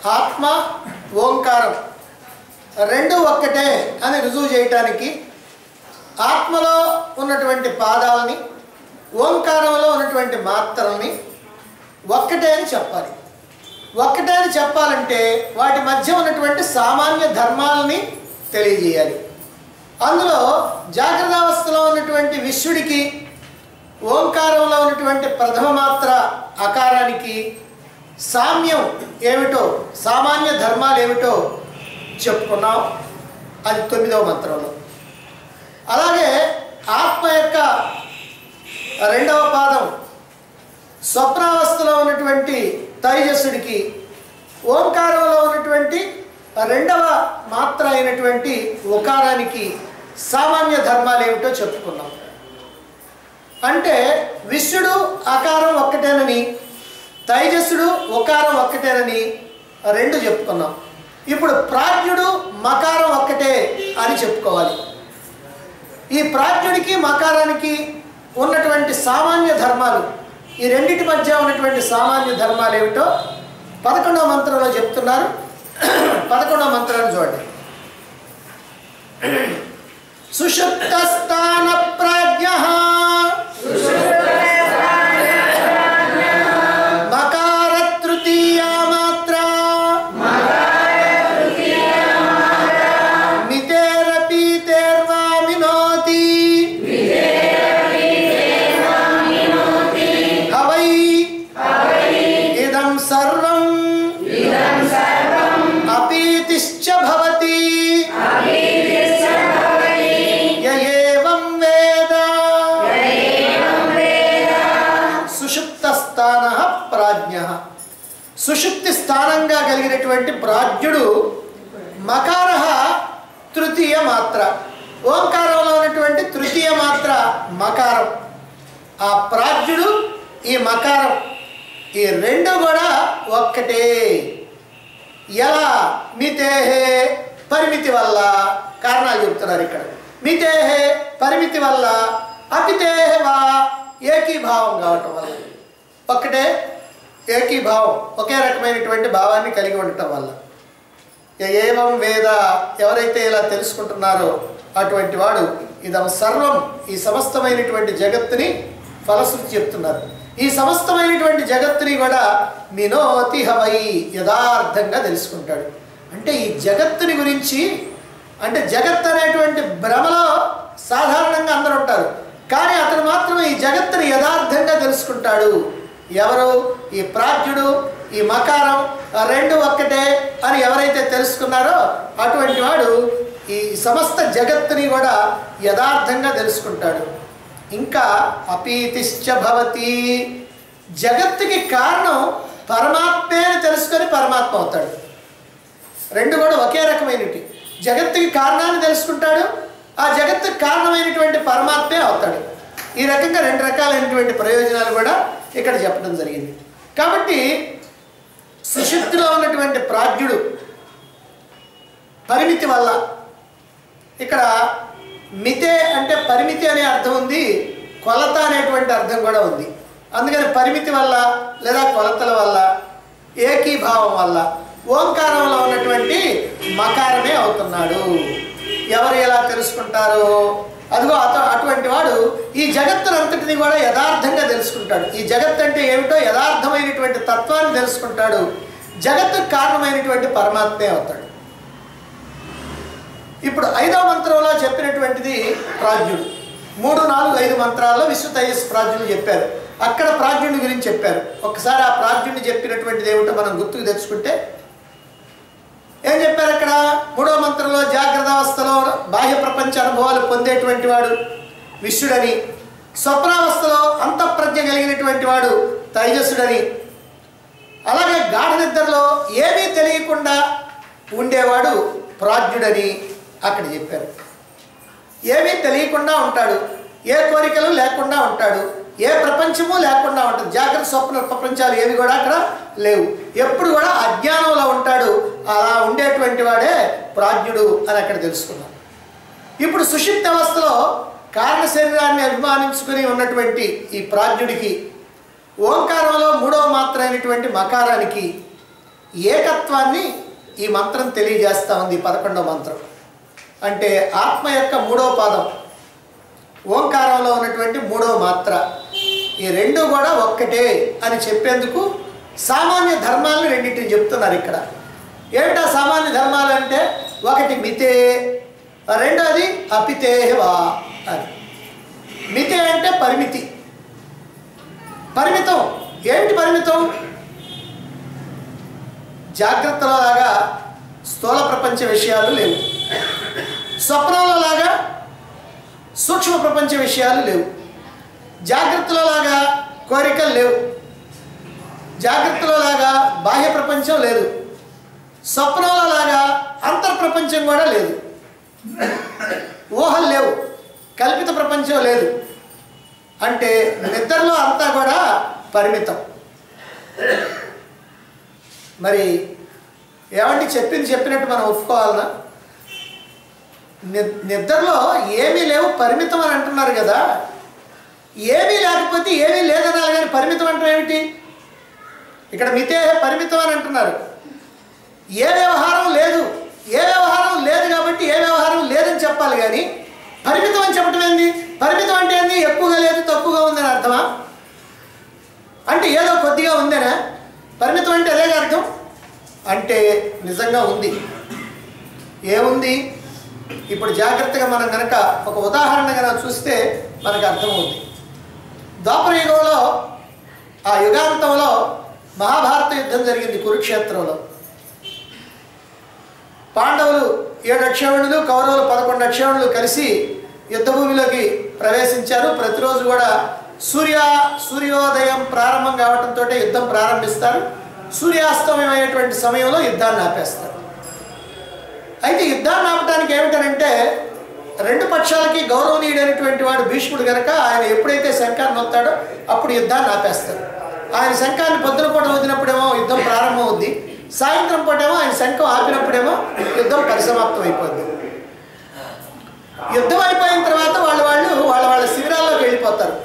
ఆత్మ ఓంకారం రెండు ఒక్కటే అని రుజువు చేయటానికి ఆత్మలో ఉన్నటువంటి పాదాలని ఓంకారంలో ఉన్నటువంటి మాత్రల్ని ఒక్కటే అని చెప్పాలి ఒక్కటే అని చెప్పాలంటే వాటి మధ్య ఉన్నటువంటి సామాన్య ధర్మాలని తెలియజేయాలి అందులో జాగ్రత్త అవస్థలో ఉన్నటువంటి విశ్వడికి ఓంకారంలో ఉన్నటువంటి ప్రథమ మాత్ర అకారానికి సామ్యం ఏమిటో సామాన్య ధర్మాలు ఏమిటో చెప్పుకున్నాం అది తొమ్మిదవ మంత్రంలో అలాగే ఆత్మ యొక్క రెండవ పాదం స్వప్నావస్థలో ఉన్నటువంటి తైజస్సుడికి ఓంకారంలో ఉన్నటువంటి రెండవ మాత్ర అయినటువంటి ఉకారానికి సామాన్య ధర్మాలు ఏమిటో చెప్పుకున్నాం అంటే విశ్వడు ఆకారం ఒక్కటేనని తైజస్సుడు ఉకారం ఒక్కటేనని రెండు చెప్పుకున్నాం ఇప్పుడు ప్రాజ్ఞుడు మకారం ఒక్కటే అని చెప్పుకోవాలి ఈ ప్రాజ్ఞుడికి మకారానికి ఉన్నటువంటి సామాన్య ధర్మాలు ఈ రెండింటి మధ్య ఉన్నటువంటి సామాన్య ధర్మాలు ఏమిటో పదకొండవ మంత్రంలో చెప్తున్నారు పదకొండవ మంత్రాన్ని చూడండి సుషుప్తస్థాన ప్రాజ్ఞ మకార తృతీయ మాత్ర మితేరపీతేర్వా మినోతి హవై ఇదం సర్వం అపీతిశ్చ భవతి య ఏవం వేద సుషుప్త స్థాన ప్రాజ్ఞ సుషుప్తి స్థానంగా కలిగినటువంటి ప్రాజ్ఞుడు మకార తృతీయ మాత్ర ఓంకారంలో ఉన్నటువంటి తృతీయ మాత్ర మకారం ఆ ప్రాజ్ఞుడు ఈ మకారం ఈ రెండు కూడా ఒక్కటే ఎలా మితేహే పరిమితి వల్ల కారణాలు చెప్తున్నారు ఇక్కడ మితేహే పరిమితి వల్ల అపితేహే వా ఏకీభావం కావటం వల్ల ఒక్కటే ఏకీభావం ఒకే రకమైనటువంటి భావాన్ని కలిగి ఉండటం వల్ల య ఏవం వేద ఎవరైతే ఇలా తెలుసుకుంటున్నారో అటువంటి వాడు ఇదం సర్వం ఈ సమస్తమైనటువంటి జగత్తుని ఫలశ్రుతి చెప్తున్నారు ఈ సమస్తమైనటువంటి జగత్తుని కూడా మినోతి హవై యథార్థంగా తెలుసుకుంటాడు అంటే ఈ జగత్తుని గురించి అంటే జగత్ అనేటువంటి భ్రమలో సాధారణంగా అందరూ ఉంటారు కానీ అతను మాత్రం ఈ జగత్తుని యథార్థంగా తెలుసుకుంటాడు ఎవరు ఈ ప్రాజ్ఞుడు ఈ మకారం ఆ రెండు ఒక్కటే అని ఎవరైతే తెలుసుకున్నారో అటువంటి వాడు ఈ సమస్త జగత్తుని కూడా యథార్థంగా తెలుసుకుంటాడు ఇంకా అపీతిశ్చ భవతి జగత్తుకి కారణం పరమాత్మే అని తెలుసుకొని పరమాత్మ అవుతాడు రెండు కూడా ఒకే రకమైనవి జగత్తుకి కారణాన్ని తెలుసుకుంటాడు ఆ జగత్తుకి కారణమైనటువంటి పరమాత్మే అవుతాడు ఈ రకంగా రెండు రకాలైనటువంటి ప్రయోజనాలు కూడా ఇక్కడ చెప్పడం జరిగింది కాబట్టి సుషుప్తిలో ఉన్నటువంటి ప్రాజ్ఞుడు పరిమితి వల్ల ఇక్కడ మితే అంటే పరిమితి అనే అర్థం ఉంది కొలత అనేటువంటి అర్థం కూడా ఉంది అందుకని పరిమితి వల్ల లేదా కొలతల వల్ల ఏకీభావం వల్ల ఓంకారంలో ఉన్నటువంటి మకారమే అవుతున్నాడు ఎవరు ఎలా తెలుసుకుంటారు అదిగో అత అటువంటి వాడు ఈ జగత్తునంతటిని కూడా యథార్థంగా తెలుసుకుంటాడు ఈ జగత్ అంటే ఏమిటో యథార్థమైనటువంటి తత్వాన్ని తెలుసుకుంటాడు జగత్తుకు కారణమైనటువంటి పరమాత్మే అవుతాడు ఇప్పుడు ఐదవ మంత్రంలో చెప్పినటువంటిది ప్రాజ్ఞుడు మూడు నాలుగు ఐదు మంత్రాల్లో విశ్వతయస్ ప్రాజ్ఞులు చెప్పారు అక్కడ ప్రాజ్ఞుడి గురించి చెప్పారు ఒకసారి ఆ ప్రాజ్ఞుడిని చెప్పినటువంటిది ఏమిటో మనం గుర్తుకు తెచ్చుకుంటే ఏం చెప్పారు అక్కడ మూడో మంత్రంలో జాగ్రత్త అవస్థలో బాహ్య ప్రపంచ అనుభవాలు పొందేటువంటి వాడు విశ్వడని స్వప్నావస్థలో అంతఃప్రజ్ఞ కలిగినటువంటి వాడు తైజస్సుడని అలాగే గాఢ నిద్రలో ఏమీ తెలియకుండా ఉండేవాడు ప్రాజ్ఞుడని అక్కడ చెప్పారు ఏమీ తెలియకుండా ఉంటాడు ఏ కోరికలు లేకుండా ఉంటాడు ఏ ప్రపంచము లేకుండా ఉంటుంది జాగ్రత్త స్వప్న ప్రపంచాలు ఏవి కూడా అక్కడ లేవు ఎప్పుడు కూడా అజ్ఞానంలో ఉంటాడు అలా ఉండేటువంటి వాడే ప్రాజ్ఞుడు అని అక్కడ తెలుసుకున్నాం ఇప్పుడు సుషిప్త అవస్థలో కారణ శరీరాన్ని అభిమానించుకుని ఉన్నటువంటి ఈ ప్రాజ్ఞుడికి ఓంకారంలో మూడవ మాత్ర అయినటువంటి మకారానికి ఏకత్వాన్ని ఈ మంత్రం తెలియజేస్తా ఉంది ఈ పదకొండవ మంత్రం అంటే ఆత్మ యొక్క మూడవ పాదం ఓంకారంలో ఉన్నటువంటి మూడవ మాత్ర ఈ రెండు కూడా ఒక్కటే అని చెప్పేందుకు సామాన్య ధర్మాలను రెండింటిని చెప్తున్నారు ఇక్కడ ఏమిటా సామాన్య ధర్మాలు అంటే ఒకటి మితే రెండోది అపితేహవా అని మితే అంటే పరిమితి పరిమితం ఏమిటి పరిమితం జాగ్రత్తలో లాగా స్థూల ప్రపంచ విషయాలు లేవు స్వప్నంలో లాగా సూక్ష్మ ప్రపంచ విషయాలు లేవు జాగ్రత్తలో లాగా కోరికలు లేవు జాగ్రత్తలో లాగా బాహ్య ప్రపంచం లేదు స్వప్నంలో లాగా అంతర్ ప్రపంచం కూడా లేదు ఊహలు లేవు కల్పిత ప్రపంచం లేదు అంటే నిద్రలో అంతా కూడా పరిమితం మరి ఏమంటే చెప్పింది చెప్పినట్టు మనం ఒప్పుకోవాలనా ని- నిద్రలో ఏమీ లేవు పరిమితం అని అంటున్నారు కదా ఏమీ లేకపోతే ఏమీ లేదనాలి కానీ పరిమితం అంటే ఏమిటి ఇక్కడ మితే పరిమితం అని అంటున్నారు ఏ వ్యవహారం లేదు ఏ వ్యవహారం లేదు కాబట్టి ఏ వ్యవహారం లేదని చెప్పాలి కానీ పరిమితం అని చెప్పడం ఏంది పరిమితం అంటే ఏంది ఎక్కువగా లేదు తక్కువగా ఉందని అర్థమా అంటే ఏదో కొద్దిగా ఉందేనా పరిమితం అంటే అదే అర్థం అంటే నిజంగా ఉంది ఏముంది ఇప్పుడు జాగ్రత్తగా మనం కనుక ఒక ఉదాహరణ కనుక చూస్తే మనకు అర్థమవుతుంది ద్వాపర యుగంలో ఆ యుగాంతంలో మహాభారత యుద్ధం జరిగింది కురుక్షేత్రంలో పాండవులు ఏడు అక్షౌణులు కౌరవులు పదకొండు అక్షౌణులు కలిసి యుద్ధభూమిలోకి ప్రవేశించారు ప్రతిరోజు కూడా సూర్య సూర్యోదయం ప్రారంభం కావడంతో యుద్ధం ప్రారంభిస్తారు సూర్యాస్తమయం అయ్యేటువంటి సమయంలో యుద్ధాన్ని ఆపేస్తారు అయితే యుద్ధాన్ని ఆపడానికి ఏమిటనంటే రెండు పక్షాలకి గౌరవనీయుడైనటువంటి వాడు భీష్ముడు గనక ఆయన ఎప్పుడైతే శంఖాన్ని నొత్తాడో అప్పుడు యుద్ధాన్ని ఆపేస్తారు ఆయన శంఖాన్ని పొద్దున పూట వదిలినప్పుడేమో యుద్ధం ప్రారంభం అవుద్ది సాయంత్రం పూటేమో ఆయన శంఖం ఆపినప్పుడేమో యుద్ధం పరిసమాప్తం అయిపోద్ది యుద్ధం అయిపోయిన తర్వాత వాళ్ళు వాళ్ళు వాళ్ళ వాళ్ళ శిబిరాల్లోకి వెళ్ళిపోతారు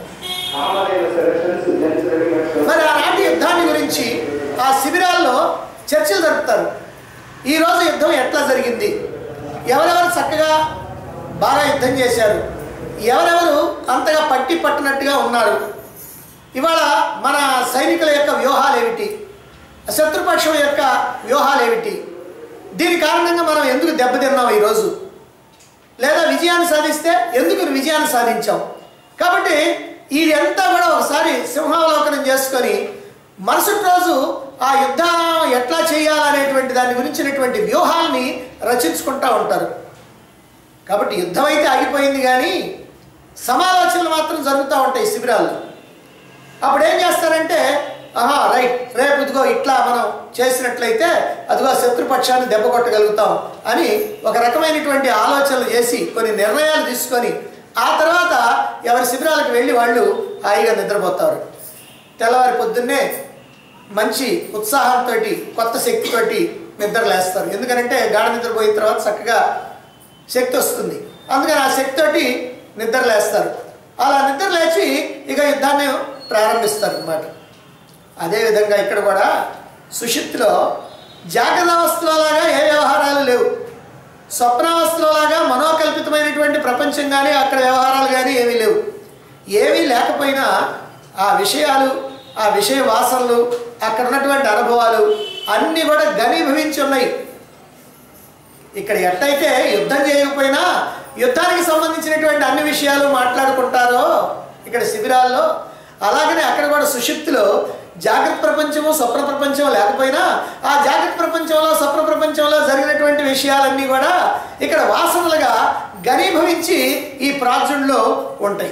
మరి ఆనాటి యుద్ధాన్ని గురించి ఆ శిబిరాల్లో చర్చలు జరుపుతారు ఈరోజు యుద్ధం ఎట్లా జరిగింది ఎవరెవరు చక్కగా బాగా యుద్ధం చేశారు ఎవరెవరు అంతగా పట్టి పట్టినట్టుగా ఉన్నారు ఇవాళ మన సైనికుల యొక్క వ్యూహాలు ఏమిటి శత్రుపక్షం యొక్క వ్యూహాలు ఏమిటి దీని కారణంగా మనం ఎందుకు దెబ్బతిన్నాం ఈరోజు లేదా విజయాన్ని సాధిస్తే ఎందుకు విజయాన్ని సాధించాం కాబట్టి ఇదంతా కూడా ఒకసారి సింహావలోకనం చేసుకొని మరుసటి రోజు ఆ యుద్ధం ఎట్లా చేయాలనేటువంటి దాని గురించినటువంటి వ్యూహాల్ని రచించుకుంటూ ఉంటారు కాబట్టి యుద్ధం అయితే ఆగిపోయింది కానీ సమాలోచనలు మాత్రం జరుగుతూ ఉంటాయి శిబిరాల్లో అప్పుడు ఏం చేస్తారంటే ఆహా రైట్ రేపు ఇదిగో ఇట్లా మనం చేసినట్లయితే అదిగో శత్రుపక్షాన్ని దెబ్బ కొట్టగలుగుతాం అని ఒక రకమైనటువంటి ఆలోచనలు చేసి కొన్ని నిర్ణయాలు తీసుకొని ఆ తర్వాత ఎవరి శిబిరాలకు వెళ్ళి వాళ్ళు హాయిగా నిద్రపోతారు తెల్లవారి పొద్దున్నే మంచి ఉత్సాహంతో కొత్త శక్తితోటి నిద్రలేస్తారు ఎందుకంటే గాఢ నిద్రపోయిన తర్వాత చక్కగా శక్తి వస్తుంది అందుకని ఆ శక్తితోటి నిద్రలేస్తారు అలా నిద్ర లేచి ఇక యుద్ధాన్ని ప్రారంభిస్తారు అన్నమాట అదేవిధంగా ఇక్కడ కూడా సుషిత్తులో జాగ్రత్త అవస్థలో లాగా ఏ వ్యవహారాలు లేవు స్వప్నావస్థలో లాగా మనోకల్పితమైనటువంటి ప్రపంచం కానీ అక్కడ వ్యవహారాలు కానీ ఏమీ లేవు ఏమీ లేకపోయినా ఆ విషయాలు ఆ విషయ వాసనలు అక్కడ ఉన్నటువంటి అనుభవాలు అన్నీ కూడా ఘనీభవించి ఉన్నాయి ఇక్కడ ఎట్టయితే యుద్ధం చేయకపోయినా యుద్ధానికి సంబంధించినటువంటి అన్ని విషయాలు మాట్లాడుకుంటారో ఇక్కడ శిబిరాల్లో అలాగనే అక్కడ కూడా సుషుప్తిలో జాగ్రత్త ప్రపంచము స్వప్న ప్రపంచం లేకపోయినా ఆ జాగ్రత్త ప్రపంచంలో స్వప్న ప్రపంచంలో జరిగినటువంటి విషయాలన్నీ కూడా ఇక్కడ వాసనలుగా ఘనీభవించి ఈ ప్రాజుల్లో ఉంటాయి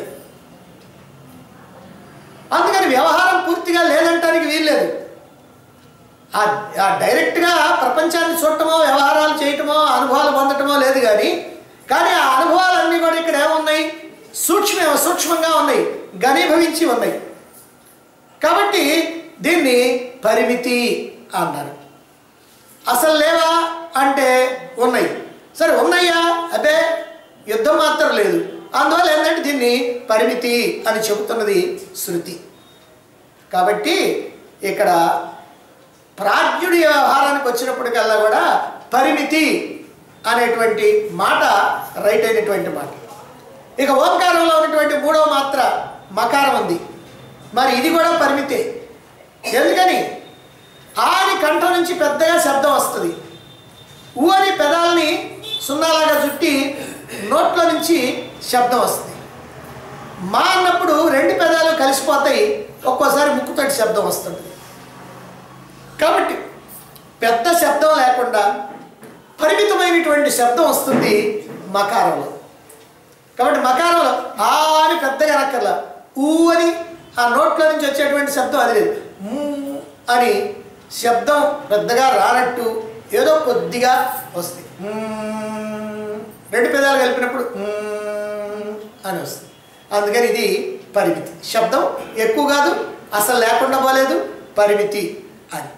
అందుకని వ్యవహారం పూర్తిగా లేదంటానికి వీల్లేదు ఆ ఆ డైరెక్ట్గా ప్రపంచాన్ని చూడటమో వ్యవహారాలు చేయటమో అనుభవాలు పొందటమో లేదు కానీ కానీ ఆ అనుభవాలన్నీ కూడా ఇక్కడ ఏమున్నాయి సూక్ష్మ సూక్ష్మంగా ఉన్నాయి ఘనీభవించి ఉన్నాయి కాబట్టి దీన్ని పరిమితి అన్నారు అసలు లేవా అంటే ఉన్నాయి సరే ఉన్నాయా అదే యుద్ధం మాత్రం లేదు అందువల్ల ఏంటంటే దీన్ని పరిమితి అని చెబుతున్నది శృతి కాబట్టి ఇక్కడ ప్రాజ్ఞుడి వ్యవహారానికి వచ్చినప్పటికల్లా కూడా పరిమితి అనేటువంటి మాట రైట్ అయినటువంటి మాట ఇక ఓంకారంలో ఉన్నటువంటి మూడవ మాత్ర మకారం ఉంది మరి ఇది కూడా పరిమితే ఎందుకని ఆని కంఠం నుంచి పెద్దగా శబ్దం వస్తుంది ఊ అని పెదాలని సున్నాలాగా చుట్టి నోట్లో నుంచి శబ్దం వస్తుంది మా అన్నప్పుడు రెండు పెదాలు కలిసిపోతాయి ఒక్కోసారి ముక్కుతోటి శబ్దం వస్తుంది కాబట్టి పెద్ద శబ్దం లేకుండా పరిమితమైనటువంటి శబ్దం వస్తుంది మకారంలో కాబట్టి మకారంలో ఆ అని పెద్దగా అనక్కర్లా ఊ అని ఆ నోట్లో నుంచి వచ్చేటువంటి శబ్దం అది లేదు ఊ అని శబ్దం పెద్దగా రానట్టు ఏదో కొద్దిగా వస్తుంది మ్మ్. రెండు పెదాలు కలిపినప్పుడు మ్మ్ అని వస్తుంది అందుకని ఇది పరిమితి శబ్దం ఎక్కువ కాదు అసలు లేకుండా పోలేదు పరిమితి అని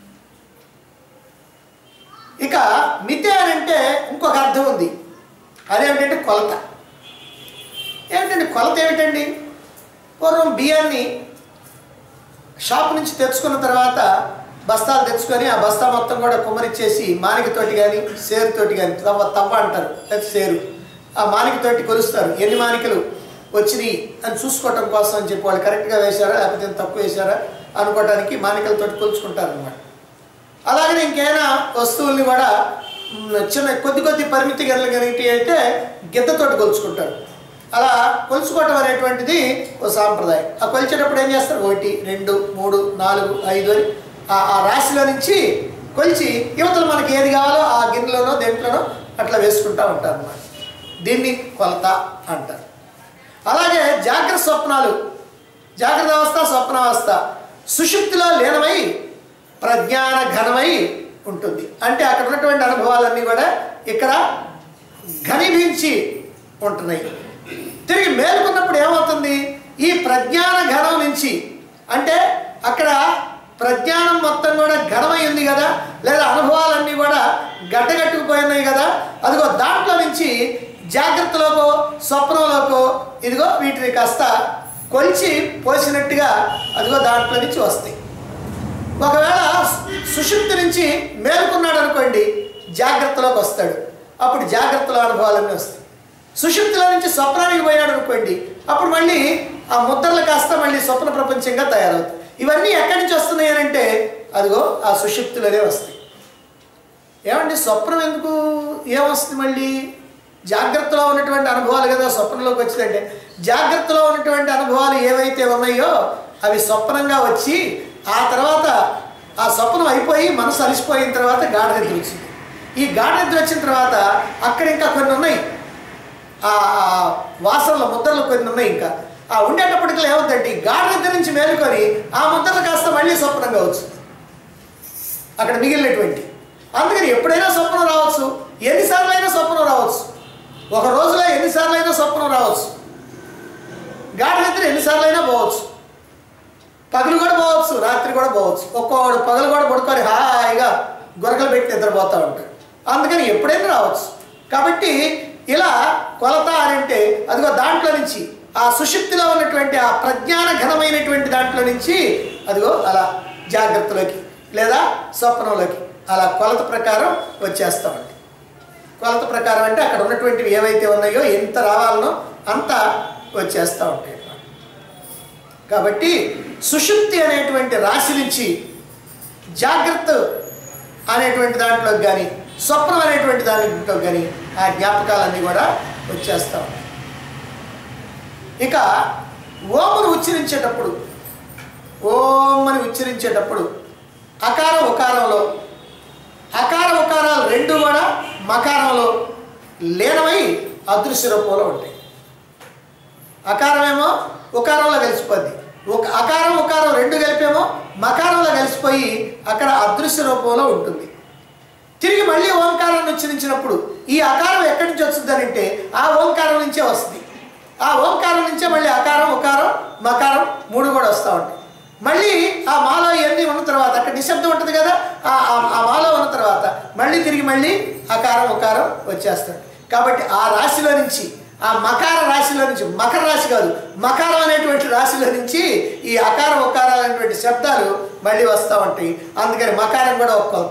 ఇక మితి అని అంటే ఇంకొక అర్థం ఉంది అదేమిటంటే కొలత ఏమిటండి కొలత ఏమిటండి పూర్వం బియ్యాన్ని షాప్ నుంచి తెచ్చుకున్న తర్వాత బస్తాలు తెచ్చుకొని ఆ బస్తా మొత్తం కూడా కుమ్మరిచ్చేసి మానికతోటి కానీ సేరుతోటి కానీ తవ్వ తవ్వ అంటారు లేదా సేరు ఆ మానికతోటి కొలుస్తారు ఎన్ని మానికలు వచ్చినాయి అని చూసుకోవటం కోసం అని చెప్పి వాళ్ళు కరెక్ట్గా వేశారా లేకపోతే ఎంత తక్కువ వేశారా అనుకోవడానికి మానికలతోటి కొలుచుకుంటారు అనమాట అలాగనే ఇంకేమైనా వస్తువుల్ని కూడా మ్, చిన్న కొద్ది కొద్ది పరిమితి గెలలు కలిగి అయితే గిద్దతోటి కొలుచుకుంటారు అలా కొలుచుకోవటం అనేటువంటిది ఒక సాంప్రదాయం ఆ కొలిచేటప్పుడు ఏం చేస్తారు ఒకటి రెండు మూడు నాలుగు ఐదు అని ఆ ఆ రాశిలో నుంచి కొలిచి యువతలు మనకి ఏది కావాలో ఆ గిన్నెలోనో దేంట్లోనో అట్లా వేసుకుంటూ ఉంటారు అన్నమాట దీన్ని కొలత అంటారు అలాగే జాగ్రత్త స్వప్నాలు జాగ్రత్త అవస్థ స్వప్నావస్థ సుషుప్తిలో లీనమై ప్రజ్ఞాన ఘనమై ఉంటుంది అంటే అక్కడ ఉన్నటువంటి అనుభవాలన్నీ కూడా ఇక్కడ ఘనీభవించి ఉంటున్నాయి తిరిగి మేలుకున్నప్పుడు ఏమవుతుంది ఈ ప్రజ్ఞాన ఘనం నుంచి అంటే అక్కడ ప్రజ్ఞానం మొత్తం కూడా ఘనమై ఉంది కదా లేదా అనుభవాలన్నీ కూడా గడ్డగట్టుకుపోయినాయి కదా అదిగో దాంట్లో నుంచి జాగ్రత్తలోకో స్వప్నంలోకో ఇదిగో వీటిని కాస్త కొలిచి పోసినట్టుగా అదిగో దాంట్లో నుంచి వస్తాయి ఒకవేళ సుషుప్తి నుంచి మేలుకున్నాడు అనుకోండి జాగ్రత్తలోకి వస్తాడు అప్పుడు జాగ్రత్తలో అనుభవాలన్నీ వస్తాయి సుషుప్తిలో నుంచి స్వప్నానికి పోయాడు అనుకోండి అప్పుడు మళ్ళీ ఆ ముద్రలు కాస్త మళ్ళీ స్వప్న ప్రపంచంగా తయారవుతాయి ఇవన్నీ ఎక్కడి నుంచి వస్తున్నాయి అని అంటే అదిగో ఆ సుషుప్తిలోనే వస్తాయి ఏమండి స్వప్నం ఎందుకు ఏమొస్తుంది మళ్ళీ జాగ్రత్తలో ఉన్నటువంటి అనుభవాలు కదా స్వప్నంలోకి వచ్చిందంటే జాగ్రత్తలో ఉన్నటువంటి అనుభవాలు ఏవైతే ఉన్నాయో అవి స్వప్నంగా వచ్చి ఆ తర్వాత ఆ స్వప్నం అయిపోయి మనసు అలసిపోయిన తర్వాత గాఢ నిద్ర వచ్చింది ఈ గాఢ నిద్ర వచ్చిన తర్వాత అక్కడ ఇంకా కొన్ని ఉన్నాయి ఆ ఆ వాసనల ముద్రలు కొన్ని ఉన్నాయి ఇంకా ఆ ఉండేటప్పటికి ఏమవుతుందంటే ఈ గాఢ నిద్ర నుంచి మేలుకొని ఆ ముద్రలు కాస్త మళ్ళీ స్వప్నంగా వచ్చింది అక్కడ మిగిలినటువంటి అందుకని ఎప్పుడైనా స్వప్నం రావచ్చు ఎన్నిసార్లు అయినా స్వప్నం రావచ్చు ఒక రోజులో ఎన్నిసార్లు అయినా స్వప్నం రావచ్చు గాఢ నిద్ర ఎన్నిసార్లు అయినా పోవచ్చు పగలు కూడా పోవచ్చు రాత్రి కూడా పోవచ్చు ఒక్కొక్కడు పగలు కూడా పడుకొని హాయిగా గొరకలు పెట్టి నిద్రపోతూ ఉంటాడు అందుకని ఎప్పుడైనా రావచ్చు కాబట్టి ఇలా కొలత అని అంటే అదిగో దాంట్లో నుంచి ఆ సుషుప్తిలో ఉన్నటువంటి ఆ ప్రజ్ఞాన ఘనమైనటువంటి దాంట్లో నుంచి అదిగో అలా జాగ్రత్తలోకి లేదా స్వప్నంలోకి అలా కొలత ప్రకారం వచ్చేస్తామండి కొలత ప్రకారం అంటే అక్కడ ఉన్నటువంటివి ఏవైతే ఉన్నాయో ఎంత రావాలనో అంత వచ్చేస్తూ ఉంటాయి అన్నమాట. కాబట్టి సుషుప్తి అనేటువంటి రాశి నుంచి జాగ్రత్త అనేటువంటి దాంట్లోకి కానీ స్వప్నం అనేటువంటి దాంట్లో కానీ ఆ జ్ఞాపకాలన్నీ కూడా వచ్చేస్తూ ఉంటాయి ఇక ఓమును ఉచ్చరించేటప్పుడు ఓం అని ఉచ్చరించేటప్పుడు అకారం ఉకారంలో అకార ఉకారాలు రెండు కూడా మకారంలో లీనమై అదృశ్య రూపంలో ఉంటాయి అకారమేమో ఉకారంలో కలిసిపోద్ది ఒక అకారం ఉకారం రెండు కలిపేమో మకారంలో కలిసిపోయి అక్కడ అదృశ్య రూపంలో ఉంటుంది తిరిగి మళ్ళీ ఓంకారాన్ని ఉచ్చరించినప్పుడు ఈ అకారం ఎక్కడి నుంచి వస్తుంది అంటే ఆ ఓంకారం నుంచే వస్తుంది ఆ ఓంకారం నుంచే మళ్ళీ అకారం ఉకారం మకారం మూడు కూడా వస్తూ ఉంటాయి మళ్ళీ ఆ మాలో ఇవన్నీ ఉన్న తర్వాత అక్కడ నిశ్శబ్దం ఉంటుంది కదా ఆ ఆ- ఆ మాలో ఉన్న తర్వాత మళ్ళీ తిరిగి మళ్ళీ అకారం ఉకారం వచ్చేస్తాడు కాబట్టి ఆ రాశిలో నుంచి ఆ మకార రాశిలో నుంచి మకర రాశి కాదు మకారం అనేటువంటి రాశిలో నుంచి ఈ అకార ఉకారాలు అనేటువంటి శబ్దాలు మళ్ళీ వస్తూ ఉంటాయి అందుకని మకారం కూడా ఒక కొలత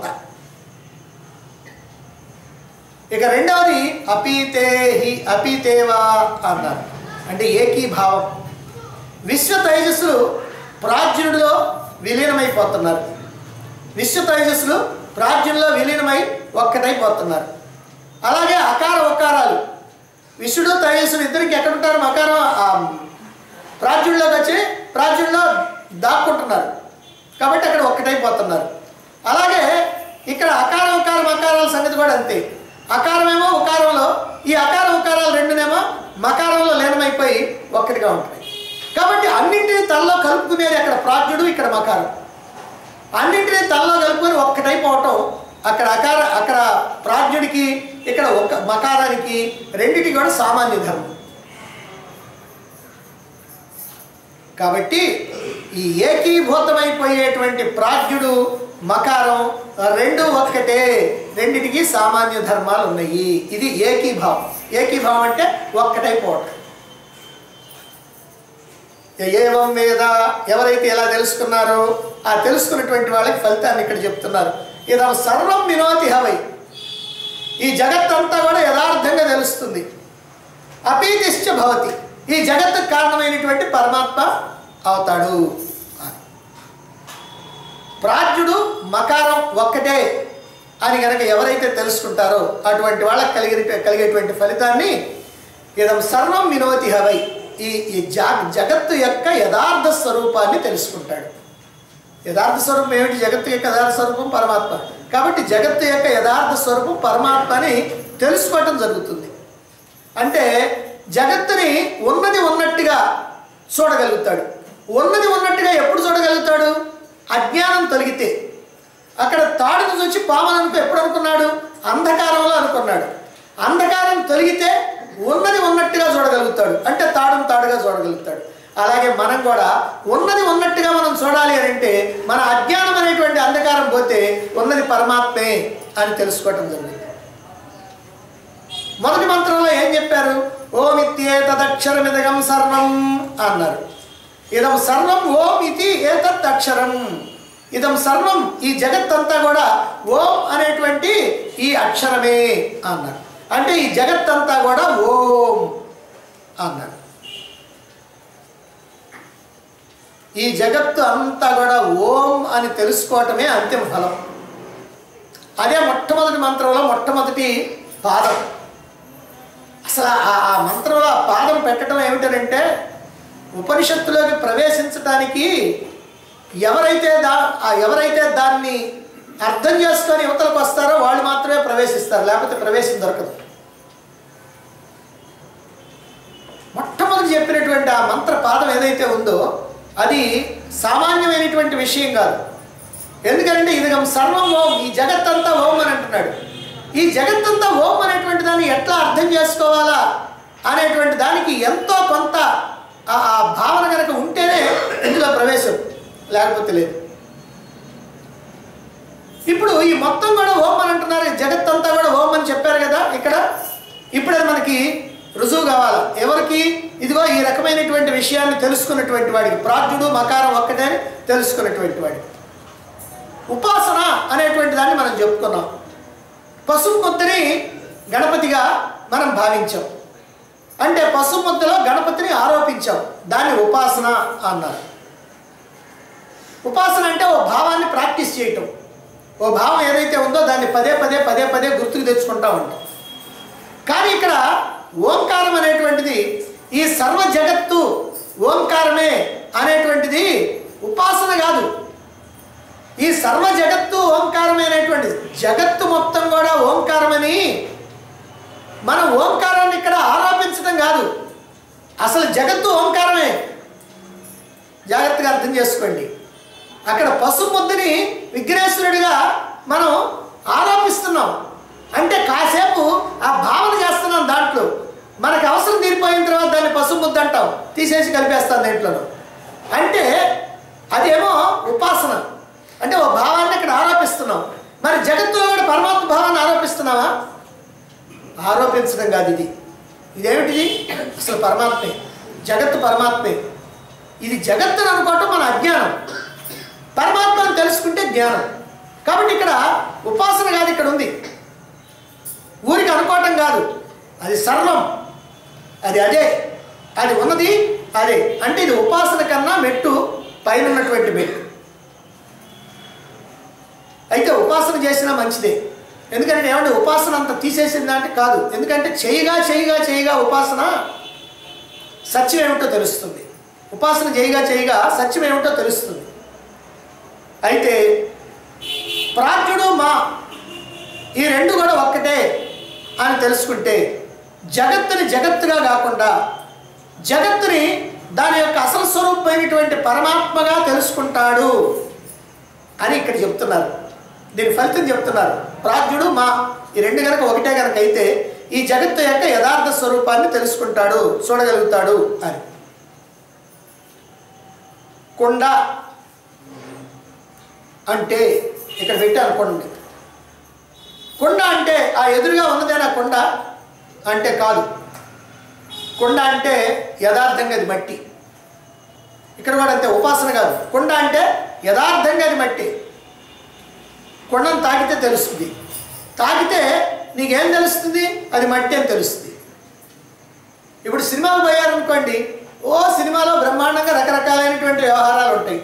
ఇక రెండవది అపీతేహి అపీతేవా అన్నారు అంటే ఏకీభావం విశ్వ తేజస్సులు ప్రాజ్ఞుడిలో విలీనమైపోతున్నారు విశ్వ తేజస్సులు ప్రాజ్ఞుల్లో విలీనమై ఒక్కటైపోతున్నారు అలాగే అకార ఉకారాలు విష్ణుడు తేజస్సులు ఇద్దరికి ఎక్కడ ఉంటారు మకారం ఆ ప్రాజ్ఞుల్లోకి వచ్చి ప్రాజ్ఞుల్లో దాక్కుంటున్నారు కాబట్టి అక్కడ ఒక్కటైపోతున్నారు అలాగే ఇక్కడ అకారం ఉకారం అకారాల సంగతి కూడా అంతే అకారమేమో ఉకారంలో ఈ అకారం ఉకారాలు రెండునేమో మకారంలో లీనమైపోయి ఒక్కటిగా ఉంటాయి కాబట్టి అన్నింటినీ తలలో కలుపుకునేది అక్కడ ప్రాజ్ఞుడు ఇక్కడ మకారం అన్నింటినీ తలలో కలుపుకొని ఒక్కటైపోవటం అక్కడ అకార అక్కడ ప్రాజ్ఞుడికి ఇక్కడ ఒక మకారానికి రెండిటి కూడా సామాన్య ధర్మం కాబట్టి ఈ ఏకీభూతమైపోయేటువంటి ప్రాజ్ఞుడు మకారం రెండు ఒక్కటే రెండిటికి సామాన్య ధర్మాలు ఉన్నాయి ఇది ఏకీభావం ఏకీభావం అంటే ఒక్కటైపోవటం ఏవం వేద ఎవరైతే ఎలా తెలుసుకున్నారో ఆ తెలుసుకున్నటువంటి వాళ్ళకి ఫలితాన్ని ఇక్కడ చెప్తున్నారు ఇదం సర్వం వినోతి హవై ఈ జగత్తంతా కూడా యథార్థంగా తెలుస్తుంది అపీతిశ్చ భవతి ఈ జగత్తుకు కారణమైనటువంటి పరమాత్మ అవుతాడు అని. ప్రాజ్ఞుడు మకారం ఒక్కటే అని గనక ఎవరైతే తెలుసుకుంటారో అటువంటి వాళ్ళకి కలిగిన కలిగేటువంటి ఫలితాన్ని ఇదం సర్వం వినోతి హవై ఈ ఈ జా జగత్తు యొక్క యథార్థ స్వరూపాన్ని తెలుసుకుంటాడు యథార్థ స్వరూపం ఏమిటి జగత్తు యొక్క యథార్థ స్వరూపం పరమాత్మ కాబట్టి జగత్తు యొక్క యథార్థ స్వరూపం పరమాత్మని తెలుసుకోవటం జరుగుతుంది అంటే జగత్తుని ఉన్నది ఉన్నట్టుగా చూడగలుగుతాడు ఉన్నది ఉన్నట్టుగా ఎప్పుడు చూడగలుగుతాడు అజ్ఞానం తొలగితే అక్కడ తాడును చూసి పామును అనుకో ఎప్పుడు అనుకున్నాడు అంధకారంలో అనుకున్నాడు అంధకారం తొలగితే ఉన్నది ఉన్నట్టుగా చూడగలుగుతాడు అంటే తాడును తాడుగా చూడగలుగుతాడు అలాగే మనం కూడా ఉన్నది ఉన్నట్టుగా మనం చూడాలి అని అంటే మన అజ్ఞానం అనేటువంటి అంధకారం పోతే ఉన్నది పరమాత్మే అని తెలుసుకోవటం జరిగింది మొదటి మంత్రంలో ఏం చెప్పారు ఓం ఇత్యేతదక్షరమిదగం సర్వం అన్నారు ఇదం సర్వం ఓం ఇది ఏతత్ అక్షరం ఇదం సర్వం ఈ జగత్తంతా కూడా ఓం అనేటువంటి ఈ అక్షరమే అన్నారు అంటే ఈ జగత్తంతా కూడా ఓం అన్నారు ఈ జగత్తు అంతా కూడా ఓం అని తెలుసుకోవటమే అంతిమ ఫలం అదే మొట్టమొదటి మంత్రంలో మొట్టమొదటి పాదం అసలు ఆ ఆ మంత్రంలో ఆ పాదం పెట్టడం ఏమిటంటే ఉపనిషత్తులోకి ప్రవేశించడానికి ఎవరైతే దా ఆ ఎవరైతే దాన్ని అర్థం చేసుకొని యువతలకు వస్తారో వాళ్ళు మాత్రమే ప్రవేశిస్తారు లేకపోతే ప్రవేశం దొరకదు మొట్టమొదటి చెప్పినటువంటి ఆ మంత్ర పాదం ఏదైతే ఉందో అది సామాన్యమైనటువంటి విషయం కాదు ఎందుకంటే ఇది సర్వం ఓం ఈ జగత్తంతా ఓం అని అంటున్నాడు ఈ జగత్తంతా ఓం అనేటువంటి దాన్ని ఎట్లా అర్థం చేసుకోవాలా అనేటువంటి దానికి ఎంతో కొంత ఆ ఆ భావన కనుక ఉంటేనే ఇందులో ప్రవేశం లేకపోతే లేదు ఇప్పుడు ఈ మొత్తం కూడా ఓం అని అంటున్నారు ఈ జగత్తంతా కూడా ఓం అని చెప్పారు కదా ఇక్కడ ఇప్పుడు అది మనకి రుజువు కావాలి ఎవరికి ఇదిగో ఈ రకమైనటువంటి విషయాన్ని తెలుసుకున్నటువంటి వాడికి ప్రాజ్ఞుడు మకారం ఒక్కటే అని తెలుసుకున్నటువంటి వాడికి ఉపాసన అనేటువంటి దాన్ని మనం చెప్పుకున్నాం పసుపు ముద్దని గణపతిగా మనం భావించాం అంటే పసుపు ముద్దలో గణపతిని ఆరోపించాం దాన్ని ఉపాసన అన్నారు ఉపాసన అంటే ఓ భావాన్ని ప్రాక్టీస్ చేయటం ఓ భావం ఏదైతే ఉందో దాన్ని పదే పదే పదే పదే గుర్తుకు తెచ్చుకుంటా ఉంటాం కానీ ఇక్కడ ఓంకారం అనేటువంటిది ఈ సర్వ జగత్తు ఓంకారమే అనేటువంటిది ఉపాసన కాదు ఈ సర్వ జగత్తు ఓంకారమే అనేటువంటి జగత్తు మొత్తం కూడా ఓంకారమని మనం ఓంకారాన్ని ఇక్కడ ఆరోపించడం కాదు అసలు జగత్తు ఓంకారమే జాగ్రత్తగా అర్థం చేసుకోండి అక్కడ పసుపు ముద్దని విఘ్నేశ్వరుడిగా మనం ఆరోపిస్తున్నాం అంటే కాసేపు ఆ భావన చేస్తున్నాం దాంట్లో మనకు అవసరం తీరిపోయిన తర్వాత దాన్ని పసుపు ముద్ద అంటాం తీసేసి కలిపేస్తాం దేంట్లోనూ అంటే అదేమో ఉపాసన అంటే ఓ భావాన్ని ఇక్కడ ఆరోపిస్తున్నాం మరి జగత్తులో కూడా పరమాత్మ భావాన్ని ఆరోపిస్తున్నావా ఆరోపించడం కాదు ఇది ఇదేమిటిది అసలు పరమాత్మే జగత్తు పరమాత్మే ఇది జగత్తును అనుకోవటం మన అజ్ఞానం పరమాత్మను తెలుసుకుంటే జ్ఞానం కాబట్టి ఇక్కడ ఉపాసన కాదు ఇక్కడ ఉంది ఊరికి అనుకోవటం కాదు అది సర్వం అది అదే అది ఉన్నది అదే అంటే ఇది ఉపాసన కన్నా మెట్టు పైన ఉన్నటువంటి మెట్టు అయితే ఉపాసన చేసినా మంచిదే ఎందుకంటే ఏమంటే ఉపాసన అంత తీసేసిందా అంటే కాదు ఎందుకంటే చేయగా చేయగా చేయగా ఉపాసన సత్యం ఏమిటో తెలుస్తుంది ఉపాసన చేయగా చేయగా సత్యం ఏమిటో తెలుస్తుంది అయితే ప్రాజ్ఞుడు మా ఈ రెండు కూడా ఒక్కటే అని తెలుసుకుంటే జగత్తుని జగత్తుగా కాకుండా జగత్తుని దాని యొక్క అసలు స్వరూపమైనటువంటి పరమాత్మగా తెలుసుకుంటాడు అని ఇక్కడ చెప్తున్నారు దీని ఫలితం చెప్తున్నారు ప్రాజ్ఞుడు మా ఈ రెండు కనుక ఒకటే కనుక అయితే ఈ జగత్తు యొక్క యథార్థ స్వరూపాన్ని తెలుసుకుంటాడు చూడగలుగుతాడు అని కొండ అంటే ఇక్కడ పెట్టి అనుకోండి కొండ అంటే ఆ ఎదురుగా ఉన్నదేనా కొండ అంటే కాదు కొండ అంటే యథార్థంగా అది మట్టి ఇక్కడ కూడా అంతే ఉపాసన కాదు కొండ అంటే యథార్థంగా అది మట్టి కొండను తాకితే తెలుస్తుంది తాకితే నీకేం తెలుస్తుంది అది మట్టి అని తెలుస్తుంది ఇప్పుడు సినిమాలు పోయారనుకోండి ఓ సినిమాలో బ్రహ్మాండంగా రకరకాలైనటువంటి వ్యవహారాలు ఉంటాయి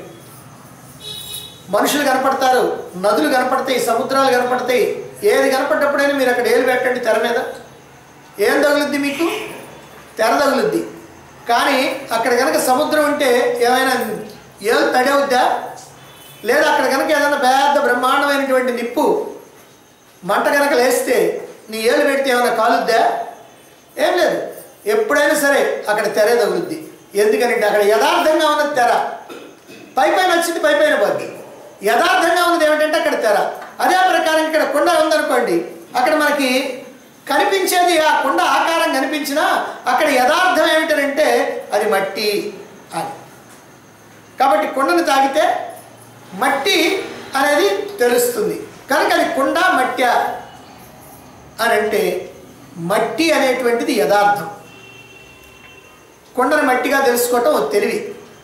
మనుషులు కనపడతారు నదులు కనపడతాయి సముద్రాలు కనపడతాయి ఏది కనపడ్డప్పుడైనా మీరు అక్కడ ఏలు పెట్టండి తెర మీద ఏం తగులుద్ది మీకు తెర తగులుద్ది కానీ అక్కడ కనుక సముద్రం ఉంటే ఏమైనా ఏలు తడవుద్దా లేదా అక్కడ కనుక ఏదైనా పెద్ద బ్రహ్మాండమైనటువంటి నిప్పు మంట కనుక లేస్తే నీ ఏలు పెడితే ఏమైనా కాలుద్దా ఏం లేదు ఎప్పుడైనా సరే అక్కడ తెరే తగులుద్ది ఎందుకనంటే అక్కడ యథార్థంగా ఉన్నది తెర పై పైన వచ్చింది పై పైన పోద్ది యథార్థంగా ఉన్నది ఏమిటంటే అక్కడ తెర అదే ప్రకారం ఇక్కడ కుండ ఉందనుకోండి అక్కడ మనకి కనిపించేది ఆ కుండ ఆకారం కనిపించినా అక్కడ యథార్థం ఏమిటంటే అది మట్టి అని కాబట్టి కుండను తాగితే మట్టి అనేది తెలుస్తుంది కనుక అది కుండ మట్య అని అంటే మట్టి అనేటువంటిది యథార్థం కుండను మట్టిగా తెలుసుకోవటం ఒక తెలివి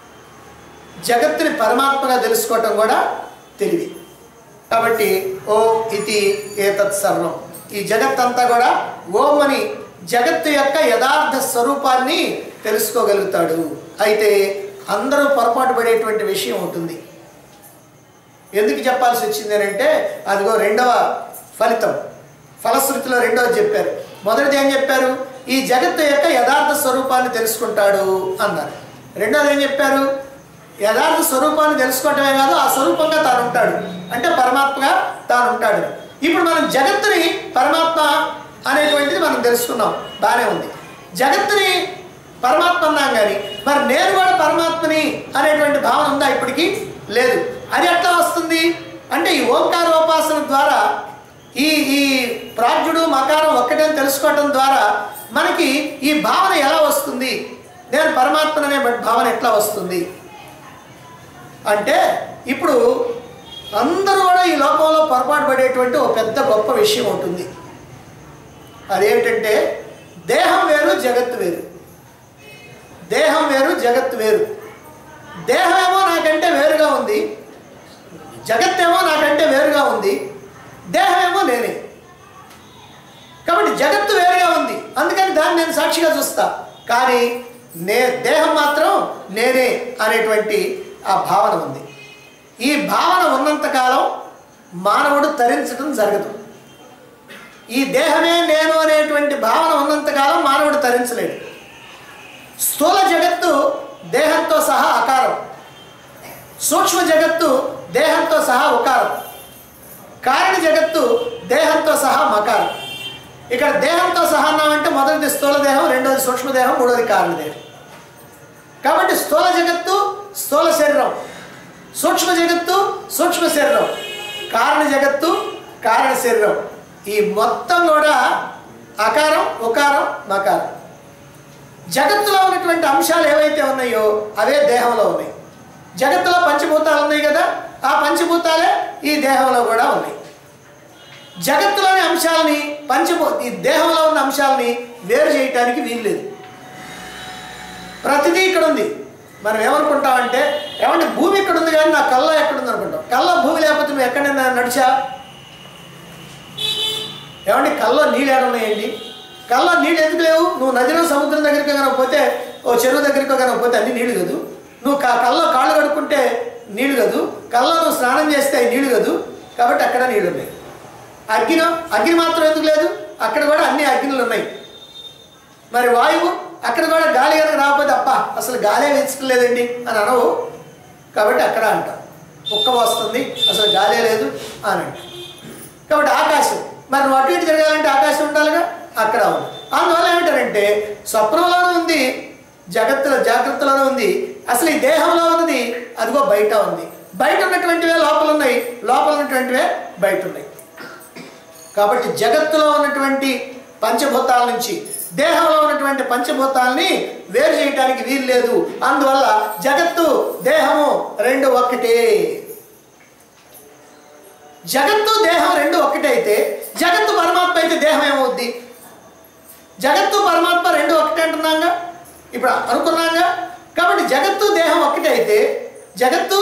జగత్తుని పరమాత్మగా తెలుసుకోవటం కూడా తెలివి కాబట్టి ఓ ఇది ఏతత్ సర్వం ఈ జగత్ అంతా కూడా ఓం అని జగత్తు యొక్క యథార్థ స్వరూపాన్ని తెలుసుకోగలుగుతాడు అయితే అందరూ పొరపాటు పడేటువంటి విషయం ఉంటుంది ఎందుకు చెప్పాల్సి వచ్చింది అని అంటే అదిగో రెండవ ఫలితం ఫలశ్రుతిలో రెండవది చెప్పారు మొదటిది ఏం చెప్పారు ఈ జగత్తు యొక్క యథార్థ స్వరూపాన్ని తెలుసుకుంటాడు అన్నారు రెండవది ఏం చెప్పారు యథార్థ స్వరూపాన్ని తెలుసుకోవటమే కాదు ఆ స్వరూపంగా తాను ఉంటాడు అంటే పరమాత్మగా తాను ఉంటాడు ఇప్పుడు మనం జగత్తుని పరమాత్మ అనేటువంటిది మనం తెలుసుకున్నాం బాగానే ఉంది జగత్తుని పరమాత్మ అన్నాం కానీ మరి నేను కూడా పరమాత్మని అనేటువంటి భావన ఉందా ఇప్పటికీ లేదు అది ఎట్లా వస్తుంది అంటే ఈ ఓంకారోపాసన ద్వారా ఈ ఈ ప్రాజ్ఞుడు మకారం ఒక్కటే తెలుసుకోవటం ద్వారా మనకి ఈ భావన ఎలా వస్తుంది నేను పరమాత్మననే భావన ఎట్లా వస్తుంది అంటే ఇప్పుడు అందరూ కూడా ఈ లోకంలో పొరపాటు పడేటువంటి ఒక పెద్ద గొప్ప విషయం ఉంటుంది అదేంటంటే దేహం వేరు జగత్తు వేరు దేహం వేరు జగత్తు వేరు దేహమేమో నాకంటే వేరుగా ఉంది జగత్తేమో నాకంటే వేరుగా ఉంది దేహమేమో నేనే కాబట్టి జగత్తు వేరుగా ఉంది అందుకని దాన్ని నేను సాక్షిగా చూస్తా కానీ నే దేహం మాత్రం నేనే అనేటువంటి ఆ భావన ఉంది ఈ భావన ఉన్నంతకాలం మానవుడు తరించడం జరగదు ఈ దేహమే నేను అనేటువంటి భావన ఉన్నంతకాలం మానవుడు తరించలేడు స్థూల జగత్తు దేహంతో సహా అకారం సూక్ష్మ జగత్తు దేహంతో సహా ఉకారం కారణ జగత్తు దేహంతో సహా మకారం ఇక్కడ దేహంతో సహా అన్నామంటే మొదటిది స్థూల దేహం రెండోది సూక్ష్మదేహం మూడోది కారణ దేహం కాబట్టి స్థూల జగత్తు స్థూల శరీరం సూక్ష్మ జగత్తు సూక్ష్మ శరీరం కారణ జగత్తు కారణ శరీరం ఈ మొత్తం కూడా అకారం ఉకారం మకారం జగత్తులో ఉన్నటువంటి అంశాలు ఏవైతే ఉన్నాయో అవే దేహంలో ఉన్నాయి జగత్తులో పంచభూతాలు ఉన్నాయి కదా ఆ పంచభూతాలే ఈ దేహంలో కూడా ఉన్నాయి జగత్తులోని అంశాలని పంచభూ ఈ దేహంలో ఉన్న అంశాలని వేరు చేయటానికి వీల్లేదు ప్రతిదీ ఇక్కడ ఉంది మనం ఏమనుకుంటామంటే ఏమంటే భూమి ఇక్కడ ఉంది కానీ నా కళ్ళ ఎక్కడ ఉంది అనుకుంటాం కళ్ళ భూమి లేకపోతే నువ్వు ఎక్కడైనా నడిచా ఏమంటే కళ్ళలో నీళ్ళు ఏడ ఉన్నాయండి కళ్ళలో నీళ్ళు ఎందుకు లేవు నువ్వు నదిలో సముద్రం దగ్గరికి కనుక పోతే ఓ చెరువు దగ్గరికి కనుక పోతే అన్ని నీళ్ళు కదూ నువ్వు కా కళ్ళలో కాళ్ళు కడుక్కుంటే నీళ్ళు కదూ కళ్ళలో నువ్వు స్నానం చేస్తే అవి నీళ్ళు కదూ కాబట్టి అక్కడ నీళ్ళు ఉన్నాయి అగ్ని అగ్ని మాత్రం ఎందుకు లేదు అక్కడ కూడా అన్ని అగ్నులు ఉన్నాయి మరి వాయువు అక్కడ కూడా గాలి కనుక రాకపోతే అప్ప అసలు గాలే వేసుకోలేదండి అని అనవు కాబట్టి అక్కడ అంటాం కుక్క వస్తుంది అసలు గాలే లేదు అని అంటాం కాబట్టి ఆకాశం మరి నువ్వు అటు ఇటు తిరగాలంటే ఆకాశం ఉండాలిగా అక్కడ ఉంది అందువల్ల ఏమిటారంటే స్వప్నంలోనూ ఉంది జగత్తులో జాగ్రత్తలోనూ ఉంది అసలు ఈ దేహంలో ఉన్నది అదిగో బయట ఉంది బయట ఉన్నటువంటివే లోపల ఉన్నాయి లోపల ఉన్నటువంటివే బయట ఉన్నాయి కాబట్టి జగత్తులో ఉన్నటువంటి పంచభూతాల నుంచి దేహంలో ఉన్నటువంటి పంచభూతాలని వేరు చేయడానికి వీలు లేదు అందువల్ల జగత్తు దేహము రెండు ఒక్కటే జగత్తు దేహం రెండు ఒక్కటే అయితే జగత్తు పరమాత్మ అయితే దేహం ఏమవుద్ది జగత్తు పరమాత్మ రెండు ఒకటే అంటున్నాగా ఇప్పుడు అనుకున్నాగా కాబట్టి జగత్తు దేహం ఒక్కటే అయితే జగత్తు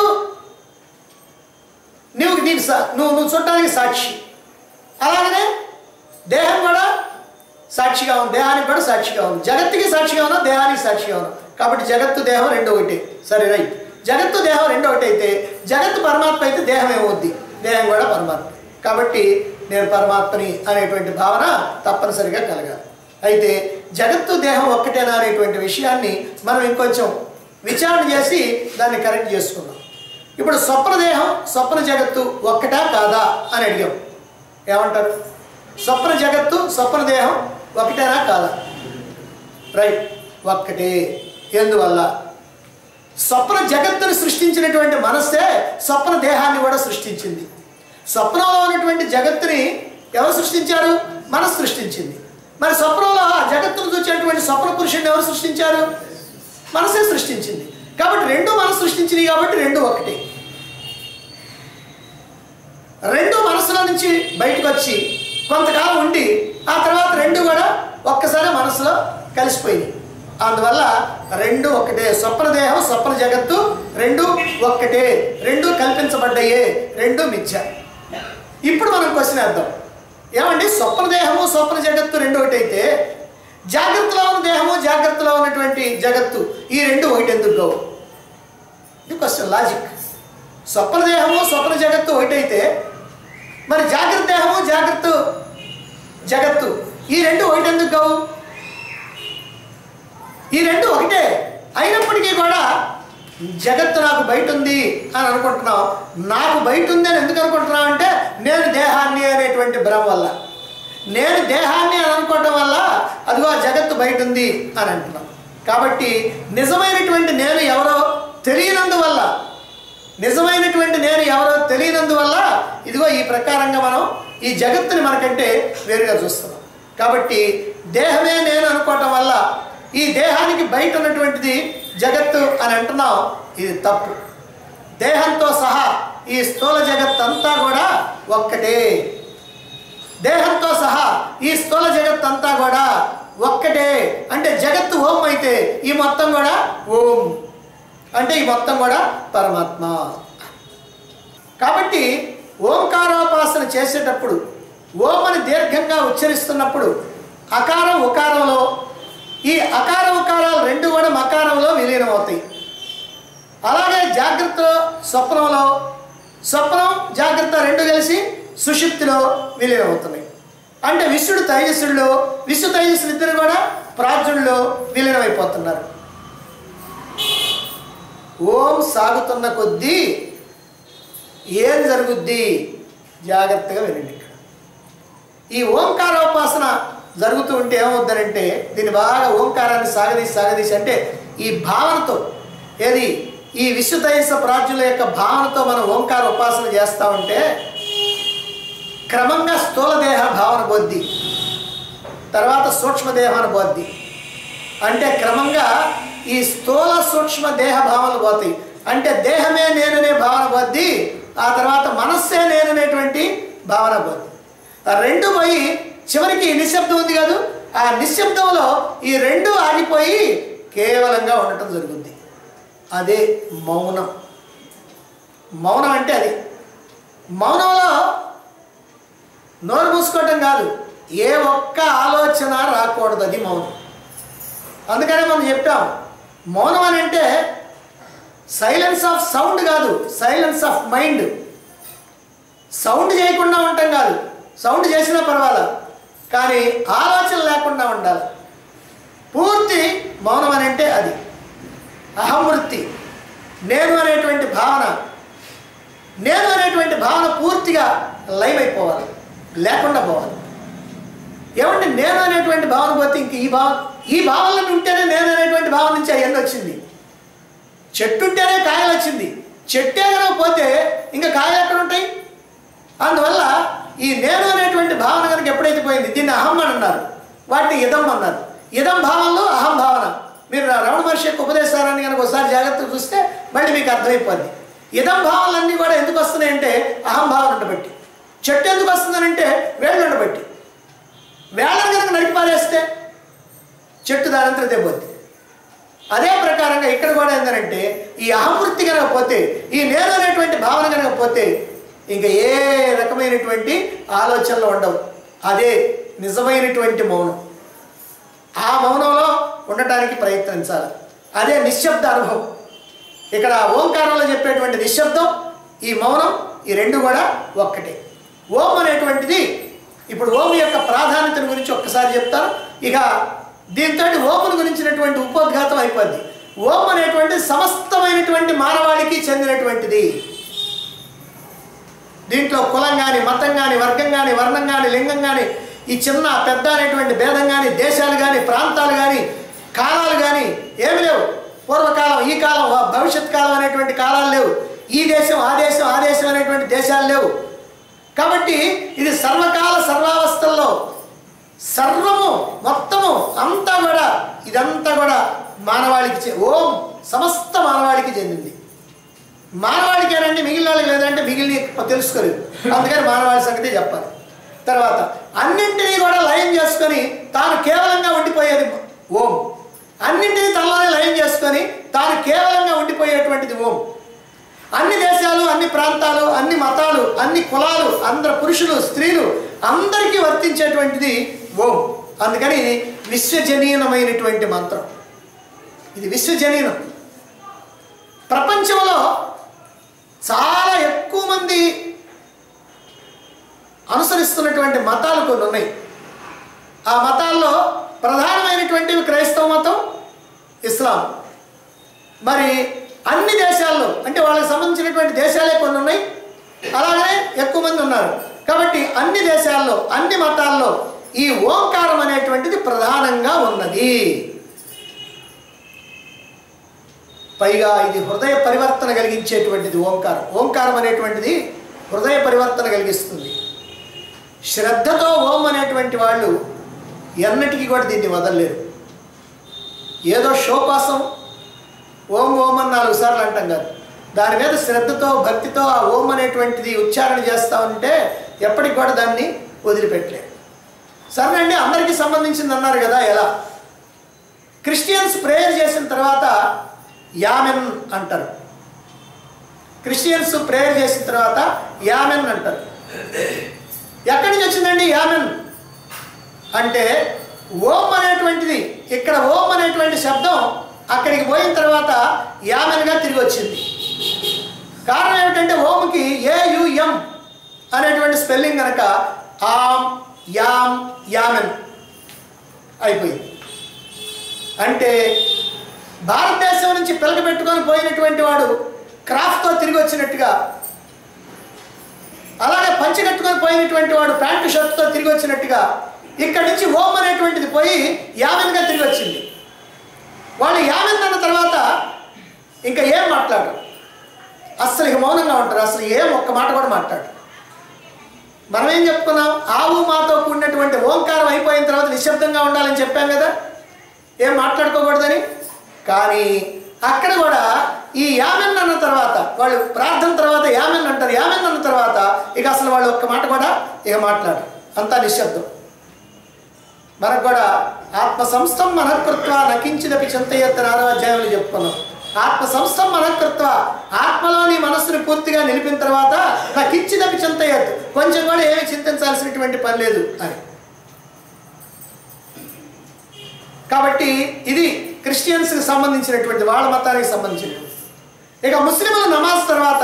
నువ్వు నీకు సా నువ్వు నువ్వు చూడటానికి సాక్షి అలాగనే దేహం కూడా సాక్షిగా ఉంది దేహానికి కూడా సాక్షిగా ఉంది జగత్తుకి సాక్షిగా ఉన్నా దేహానికి సాక్షిగా ఉన్నా కాబట్టి జగత్తు దేహం రెండు ఒకటి సరే రైట్ జగత్తు దేహం రెండు ఒకటి అయితే జగత్తు పరమాత్మ అయితే దేహం ఏమవుద్ది దేహం కూడా పరమాత్మ కాబట్టి నేను పరమాత్మని అనేటువంటి భావన తప్పనిసరిగా కలగాలి అయితే జగత్తు దేహం ఒక్కటేనా అనేటువంటి విషయాన్ని మనం ఇంకొంచెం విచారణ చేసి దాన్ని కరెక్ట్ చేసుకుందాం ఇప్పుడు స్వప్న దేహం స్వప్న జగత్తు ఒక్కటా కాదా అని అడిగాం ఏమంటారు స్వప్న జగత్తు స్వప్న దేహం ఒకటేనా కాదా రైట్ ఒక్కటే ఎందువల్ల స్వప్న జగత్తుని సృష్టించినటువంటి మనస్సే స్వప్న దేహాన్ని కూడా సృష్టించింది స్వప్నంలో ఉన్నటువంటి జగత్తుని ఎవరు సృష్టించారు మనసు సృష్టించింది మరి స్వప్నంలో ఆ జగత్తును చూసేటువంటి స్వప్న పురుషుడిని ఎవరు సృష్టించారు మనసే సృష్టించింది కాబట్టి రెండు మనసు సృష్టించింది కాబట్టి రెండు ఒకటే రెండు మనసులో నుంచి బయటకు వచ్చి కొంతకాలం ఉండి ఆ తర్వాత రెండు కూడా ఒక్కసారి మనసులో కలిసిపోయింది అందువల్ల రెండు ఒక్కటే స్వప్న దేహం స్వప్న జగత్తు రెండు ఒక్కటే రెండు కల్పించబడ్డాయే రెండు మిథ్య ఇప్పుడు మనం క్వశ్చన్ వేద్దాం ఏమండి స్వప్న దేహము స్వప్న జగత్తు రెండు ఒకటైతే జాగ్రత్తలో ఉన్న దేహము జాగ్రత్తలో ఉన్నటువంటి జగత్తు ఈ రెండు ఒకటి ఎందుకు కావు ఇది క్వశ్చన్ లాజిక్ స్వప్న దేహము స్వప్న జగత్తు ఒకటైతే మరి జాగ్రత్త దేహము జాగ్రత్త జగత్తు ఈ రెండు ఒకటి ఎందుకు కావు ఈ రెండు ఒకటే అయినప్పటికీ కూడా జగత్తు నాకు బయట ఉంది అని అనుకుంటున్నాం నాకు బయట ఉంది అని ఎందుకు అనుకుంటున్నాం అంటే నేను దేహాన్ని అనేటువంటి భ్రమ వల్ల నేను దేహాన్ని అని అనుకోవటం వల్ల అదిగో ఆ జగత్తు బయట ఉంది అని అంటున్నాం కాబట్టి నిజమైనటువంటి నేను ఎవరో తెలియనందువల్ల నిజమైనటువంటి నేను ఎవరో తెలియనందువల్ల ఇదిగో ఈ ప్రకారంగా మనం ఈ జగత్తుని మనకంటే వేరుగా చూస్తున్నాం కాబట్టి దేహమే నేను అనుకోవటం వల్ల ఈ దేహానికి బయట ఉన్నటువంటిది జగత్తు అని అంటున్నాం ఇది తప్పు దేహంతో సహా ఈ స్థూల జగత్ అంతా కూడా ఒక్కటే దేహంతో సహా ఈ స్థూల జగత్ అంతా కూడా ఒక్కటే అంటే జగత్తు ఓం అయితే ఈ మొత్తం కూడా ఓం అంటే ఈ మొత్తం కూడా పరమాత్మ కాబట్టి ఓంకారోపాసన చేసేటప్పుడు ఓం అని దీర్ఘంగా ఉచ్చరిస్తున్నప్పుడు అకారం ఉకారంలో ఈ అకార ఉకారాలు రెండు కూడా మకారంలో విలీనం అవుతాయి అలాగే జాగ్రత్త స్వప్నంలో స్వప్నం జాగ్రత్త రెండు కలిసి సుషుప్తిలో విలీనం అవుతున్నాయి అంటే విశ్వడు తైజస్సుల్లో విశ్వ తైజస్సులు ఇద్దరు కూడా ప్రాజ్ఞుల్లో విలీనం అయిపోతున్నారు ఓం సాగుతున్న కొద్దీ ఏం జరుగుద్ది జాగ్రత్తగా వినండి ఇక్కడ ఈ ఓంకారోపాసన జరుగుతూ ఉంటే ఏమవుద్దనంటే దీన్ని బాగా ఓంకారాన్ని సాగదీసి సాగదీసి అంటే ఈ భావనతో ఏది ఈ విశ్వదైస ప్రాజ్ఞుల యొక్క భావనతో మనం ఓంకార ఉపాసన చేస్తూ ఉంటే క్రమంగా స్థూల దేహ భావన బొద్ది తర్వాత సూక్ష్మదేహాన్ని పోద్ది అంటే క్రమంగా ఈ స్థూల సూక్ష్మ దేహ భావనలు పోతాయి అంటే దేహమే నేననే భావన పోద్ది ఆ తర్వాత మనస్సే నేననేటువంటి భావన పోద్ది ఆ రెండు పోయి చివరికి నిశ్శబ్దం ఉంది కాదు ఆ నిశ్శబ్దంలో ఈ రెండు ఆగిపోయి కేవలంగా ఉండటం జరుగుద్ది అదే మౌనం మౌనం అంటే అది మౌనంలో నోరు మూసుకోవటం కాదు ఏ ఒక్క ఆలోచన రాకూడదు అది మౌనం అందుకనే మనం చెప్పాం మౌనం అని అంటే సైలెన్స్ ఆఫ్ సౌండ్ కాదు సైలెన్స్ ఆఫ్ మైండ్ సౌండ్ చేయకుండా ఉండటం కాదు సౌండ్ చేసినా పర్వాలా కానీ ఆలోచన లేకుండా ఉండాలి పూర్తి మౌనం అని అంటే అది అహంవృత్తి నేను అనేటువంటి భావన నేను అనేటువంటి భావన పూర్తిగా లైవ్ అయిపోవాలి లేకుండా పోవాలి ఏమంటే నేను అనేటువంటి భావన పోతే ఇంక ఈ భావన ఈ భావనలు ఉంటేనే నేను అనేటువంటి భావన నుంచి అవన్నీ వచ్చింది చెట్టు ఉంటేనే కాయలు వచ్చింది చెట్టే కనుక పోతే ఇంకా కాయలు ఎక్కడ ఉంటాయి అందువల్ల ఈ నేను అనేటువంటి భావన కనుక ఎప్పుడైతే పోయింది దీన్ని అహం అని అన్నారు వాటిని ఇదం అన్నారు ఇదం భావనలో అహం భావన మీరు రమణ మహర్షి యొక్క ఉపదేశాన్ని కనుక ఒకసారి జాగ్రత్తగా చూస్తే మళ్ళీ మీకు అర్థమైపోద్ది ఇదం భావనలన్నీ కూడా ఎందుకు వస్తున్నాయంటే అహం భావన ఉండబట్టి చెట్టు ఎందుకు వస్తుందనంటే వేళ్ళు ఉండబట్టి వేళ్ళని కనుక నడిపి పారేస్తే చెట్టు దానంతర తెపోద్ది అదే ప్రకారంగా ఇక్కడ కూడా ఏంటంటే ఈ అహంవృత్తి కనుక పోతే ఈ నేను అనేటువంటి భావన కనుక పోతే ఇంకా ఏ రకమైనటువంటి ఆలోచనలు ఉండవు అదే నిజమైనటువంటి మౌనం ఆ మౌనంలో ఉండటానికి ప్రయత్నించాలి అదే నిశ్శబ్ద అనుభవం ఇక్కడ ఓంకారంలో చెప్పేటువంటి నిశ్శబ్దం ఈ మౌనం ఈ రెండు కూడా ఒక్కటే ఓం అనేటువంటిది ఇప్పుడు ఓం యొక్క ప్రాధాన్యతను గురించి ఒక్కసారి చెప్తాను ఇక దీంతో ఓమును గురించినటువంటి ఉపోద్ఘాతం అయిపోద్ది ఓం అనేటువంటి సమస్తమైనటువంటి మానవాళికి చెందినటువంటిది దీంట్లో కులం కానీ మతం కానీ వర్గం కానీ వర్ణం కానీ లింగం కానీ ఈ చిన్న పెద్ద అనేటువంటి భేదం కానీ దేశాలు కానీ ప్రాంతాలు కానీ కాలాలు కానీ ఏమి లేవు పూర్వకాలం ఈ కాలం వ- భవిష్యత్ కాలం అనేటువంటి కాలాలు లేవు ఈ దేశం ఆ దేశం ఆ దేశం అనేటువంటి దేశాలు లేవు కాబట్టి ఇది సర్వకాల సర్వావస్థల్లో సర్వము మొత్తము అంతా కూడా ఇదంతా కూడా మానవాళికి చె- ఓం సమస్త మానవాళికి చెందింది మానవాళికేనండి మిగిలిన వాళ్ళకి లేదంటే మిగిలిన తెలుసుకోలేదు అందుకని మానవాళి సంగతి చెప్పాలి తర్వాత అన్నింటినీ కూడా లయం చేసుకొని తాను కేవలంగా ఉండిపోయేది ఓం అన్నింటినీ తనలోనే లయం చేసుకొని తాను కేవలంగా ఉండిపోయేటువంటిది ఓం అన్ని దేశాలు అన్ని ప్రాంతాలు అన్ని మతాలు అన్ని కులాలు అందరు పురుషులు స్త్రీలు అందరికీ వర్తించేటువంటిది ఓం అందుకని ఇది విశ్వజనీనమైనటువంటి మంత్రం ఇది విశ్వజనీనం ప్రపంచంలో చాలా ఎక్కువ మంది అనుసరిస్తున్నటువంటి మతాలు కొన్ని ఉన్నాయి ఆ మతాల్లో ప్రధానమైనటువంటివి క్రైస్తవ మతం ఇస్లాం మరి అన్ని దేశాల్లో అంటే వాళ్ళకి సంబంధించినటువంటి దేశాలే కొన్ని ఉన్నాయి అలాగనే ఎక్కువ మంది ఉన్నారు కాబట్టి అన్ని దేశాల్లో అన్ని మతాల్లో ఈ ఓంకారం అనేటువంటిది ప్రధానంగా ఉన్నది పైగా ఇది హృదయ పరివర్తన కలిగించేటువంటిది ఓంకారం ఓంకారం అనేటువంటిది హృదయ పరివర్తన కలిగిస్తుంది శ్రద్ధతో ఓం అనేటువంటి వాళ్ళు ఎన్నటికీ కూడా దీన్ని వదలలేరు ఏదో షో కోసం ఓం ఓం అని నాలుగు సార్లు అంటాం కాదు దాని మీద శ్రద్ధతో భక్తితో ఆ ఓం అనేటువంటిది ఉచ్చారణ చేస్తూ ఉంటే ఎప్పటికి కూడా దాన్ని వదిలిపెట్టలేరు సరేనండి అందరికీ సంబంధించింది అన్నారు కదా ఎలా క్రిస్టియన్స్ ప్రేయర్ చేసిన తర్వాత యామెన్ అంటారు క్రిస్టియన్స్ ప్రేయర్ చేసిన తర్వాత యామెన్ అంటారు ఎక్కడి నుంచి వచ్చిందండి యామెన్ అంటే ఓం అనేటువంటిది ఇక్కడ ఓం అనేటువంటి శబ్దం అక్కడికి పోయిన తర్వాత యామెన్గా తిరిగి వచ్చింది కారణం ఏమిటంటే ఓంకి ఏయుఎం అనేటువంటి స్పెల్లింగ్ కనుక ఆమ్ యామ్ యామెన్ అయిపోయింది అంటే భారతదేశం నుంచి పిలక పెట్టుకొని పోయినటువంటి వాడు క్రాఫ్ట్తో తిరిగి వచ్చినట్టుగా అలాగే పంచె కట్టుకొని పోయినటువంటి వాడు ప్యాంటు షర్ట్తో తిరిగి వచ్చినట్టుగా ఇక్కడి నుంచి ఓం అనేటువంటిది పోయి యామెన్గా తిరిగి వచ్చింది వాళ్ళు యామెన్ అన్న తర్వాత ఇంకా ఏం మాట్లాడరు అస్సలు ఇక మౌనంగా ఉంటారు అసలు ఏం ఒక్క మాట కూడా మాట్లాడరు మనం ఏం చెప్పుకున్నాం ఆవు మాతో కూడినటువంటి ఓంకారం అయిపోయిన తర్వాత నిశ్శబ్దంగా ఉండాలని చెప్పాం కదా ఏం మాట్లాడుకోకూడదని కానీ అక్కడ కూడా ఈ యామెన్ అన్న తర్వాత వాళ్ళు ప్రార్థన తర్వాత యామెన్ అంటారు యామెన్ అన్న తర్వాత ఇక అసలు వాళ్ళు ఒక్క మాట కూడా ఇక మాట్లాడరు అంతా నిశ్శబ్దం మనకు కూడా ఆత్మ సంస్థం మనకృత్వ నకించినపి చింతయత్త ఆరో అధ్యాయంలో చెప్పుకున్నాం ఆత్మ సంస్థం మనకృత్వ ఆత్మలోని మనస్సుని పూర్తిగా నిలిపిన తర్వాత నకించినపి చింతయత్ కొంచెం కూడా ఏమి చింతించాల్సినటువంటి పని లేదు అని కాబట్టి ఇది క్రిస్టియన్స్కి సంబంధించినటువంటి వాళ్ళ మతానికి సంబంధించినటువంటి ఇక ముస్లింలు నమాజ్ తర్వాత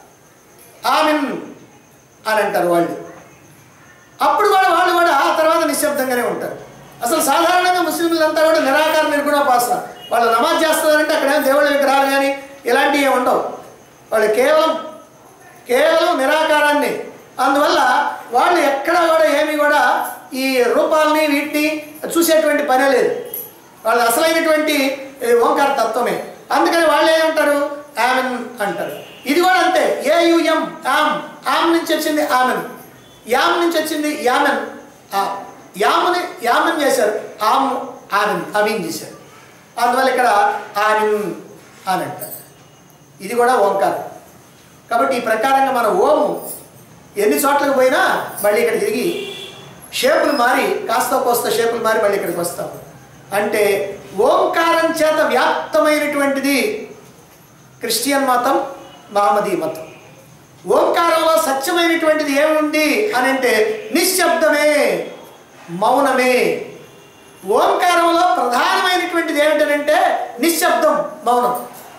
ఆమిన్ అని అంటారు వాళ్ళు అప్పుడు కూడా వాళ్ళు కూడా ఆ తర్వాత నిశ్శబ్దంగానే ఉంటారు అసలు సాధారణంగా ముస్లింలంతా కూడా నిరాకార నిర్గుణోపాసన వాళ్ళు నమాజ్ చేస్తున్నారంటే అక్కడ ఏం దేవుళ్ళ విగ్రహాలు కానీ ఇలాంటివి ఏమి ఉండవు వాళ్ళు కేవలం కేవలం నిరాకారాన్ని అందువల్ల వాళ్ళు ఎక్కడ కూడా ఏమి కూడా ఈ రూపాలని వీటిని చూసేటువంటి పనే లేదు వాళ్ళు అసలైనటువంటి ఏ, ఓంకార తత్వమే అందుకని వాళ్ళు ఏమంటారు ఆమెన్ అంటారు ఇది కూడా అంతే ఏయుఎం ఆమ్ ఆమ్ నుంచి వచ్చింది ఆమెన్ యామ్ నుంచి వచ్చింది యామెన్ ఆ యాముని యామన్ చేశారు ఆమ్ ఆమెన్ అమీన్ చేశారు అందువల్ల ఇక్కడ ఆమిన్ అని అంటారు ఇది కూడా ఓంకారం కాబట్టి ఈ ప్రకారంగా మన ఓము ఎన్ని చోట్లకు పోయినా మళ్ళీ ఇక్కడ తిరిగి షేపులు మారి కాస్త కోస్త షేపులు మారి మళ్ళీ ఇక్కడికి వస్తాం అంటే ఓంకారం చేత వ్యాప్తమైనటువంటిది క్రిస్టియన్ మతం మహమ్మదీ మతం ఓంకారంలో సత్యమైనటువంటిది ఏముంది అని అంటే నిశ్శబ్దమే మౌనమే ఓంకారంలో ప్రధానమైనటువంటిది ఏమిటంటే నిశ్శబ్దం మౌనం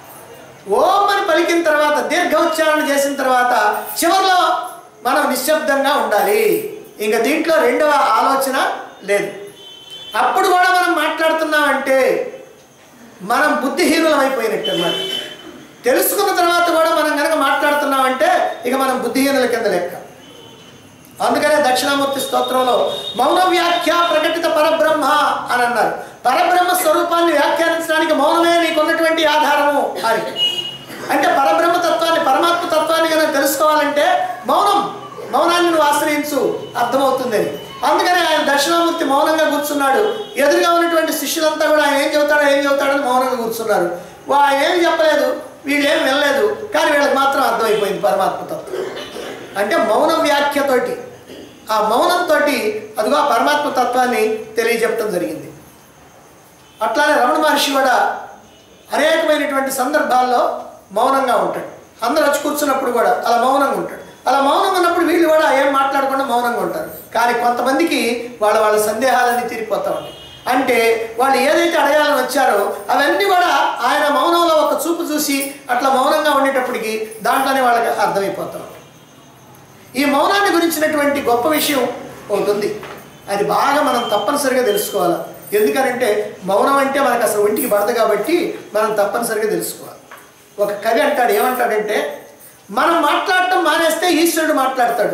ఓం అని పలికిన తర్వాత దీర్ఘ ఉచ్చారణ చేసిన తర్వాత చివరిలో మనం నిశ్శబ్దంగా ఉండాలి ఇంకా దీంట్లో రెండవ ఆలోచన లేదు అప్పుడు కూడా మనం మాట్లాడుతున్నామంటే మనం బుద్ధిహీనులం అయిపోయినట్టు అన్నమాట తెలుసుకున్న తర్వాత కూడా మనం కనుక మాట్లాడుతున్నామంటే ఇక మనం బుద్ధిహీనుల కింద లెక్క అందుకనే దక్షిణామూర్తి స్తోత్రంలో మౌన వ్యాఖ్య ప్రకటిత పరబ్రహ్మ అని అన్నారు పరబ్రహ్మ స్వరూపాన్ని వ్యాఖ్యానించడానికి మౌనమే నీకున్నటువంటి ఆధారము అని అంటే పరబ్రహ్మ తత్వాన్ని పరమాత్మ తత్వాన్ని కనుక తెలుసుకోవాలంటే మౌనం మౌనాన్ని నువ్వు ఆశ్రయించు అర్థమవుతుందని అందుకని ఆయన దక్షిణామూర్తి మౌనంగా కూర్చున్నాడు ఎదురుగా ఉన్నటువంటి శిష్యులంతా కూడా ఆయన ఏం చెబుతాడో ఏం చెబుతాడని మౌనంగా కూర్చున్నారు వా ఆయన ఏమి చెప్పలేదు వీళ్ళు ఏం వినలేదు కానీ వీళ్ళకి మాత్రం అర్థమైపోయింది పరమాత్మ తత్వం అంటే మౌన వ్యాఖ్యతోటి ఆ మౌనంతో అదిగో ఆ పరమాత్మ తత్వాన్ని తెలియజెప్పడం జరిగింది అట్లానే రమణ మహర్షి కూడా అనేకమైనటువంటి సందర్భాల్లో మౌనంగా ఉంటాడు అందరు వచ్చి కూర్చున్నప్పుడు కూడా అలా మౌనంగా ఉంటాడు అలా మౌనంగా ఉన్నప్పుడు వీళ్ళు కూడా ఏం మాట్లాడకుండా మౌనంగా ఉంటారు కానీ కొంతమందికి వాళ్ళ వాళ్ళ సందేహాలన్నీ తీరిపోతూ ఉంటాయి అంటే వాళ్ళు ఏదైతే అడగాలని వచ్చారో అవన్నీ కూడా ఆయన మౌనంలో ఒక చూపు చూసి అట్లా మౌనంగా ఉండేటప్పటికి దాంట్లోనే వాళ్ళకి అర్థమైపోతూ ఉంటాయి ఈ మౌనాన్ని గురించినటువంటి గొప్ప విషయం ఒకటి ఉంది అది బాగా మనం తప్పనిసరిగా తెలుసుకోవాలి ఎందుకనంటే మౌనం అంటే మనకు అసలు ఒంటికి పడదు కాబట్టి మనం తప్పనిసరిగా తెలుసుకోవాలి ఒక కవి అంటాడు ఏమంటాడంటే మనం మాట్లాడటం మానేస్తే ఈశ్వరుడు మాట్లాడతాడు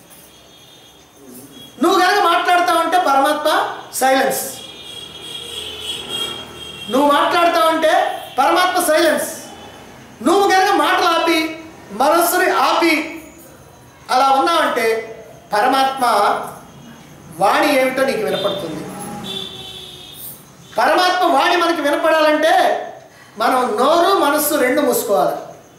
నువ్వు కనుక మాట్లాడతావంటే పరమాత్మ సైలెన్స్ నువ్వు మాట్లాడతావంటే పరమాత్మ సైలెన్స్ నువ్వు కనుక మాటలు ఆపి మనస్సుని ఆపి అలా ఉన్నావంటే పరమాత్మ వాణి ఏమిటో నీకు వినపడుతుంది పరమాత్మ వాణి మనకి వినపడాలంటే మనం నోరు మనస్సు రెండు మూసుకోవాలి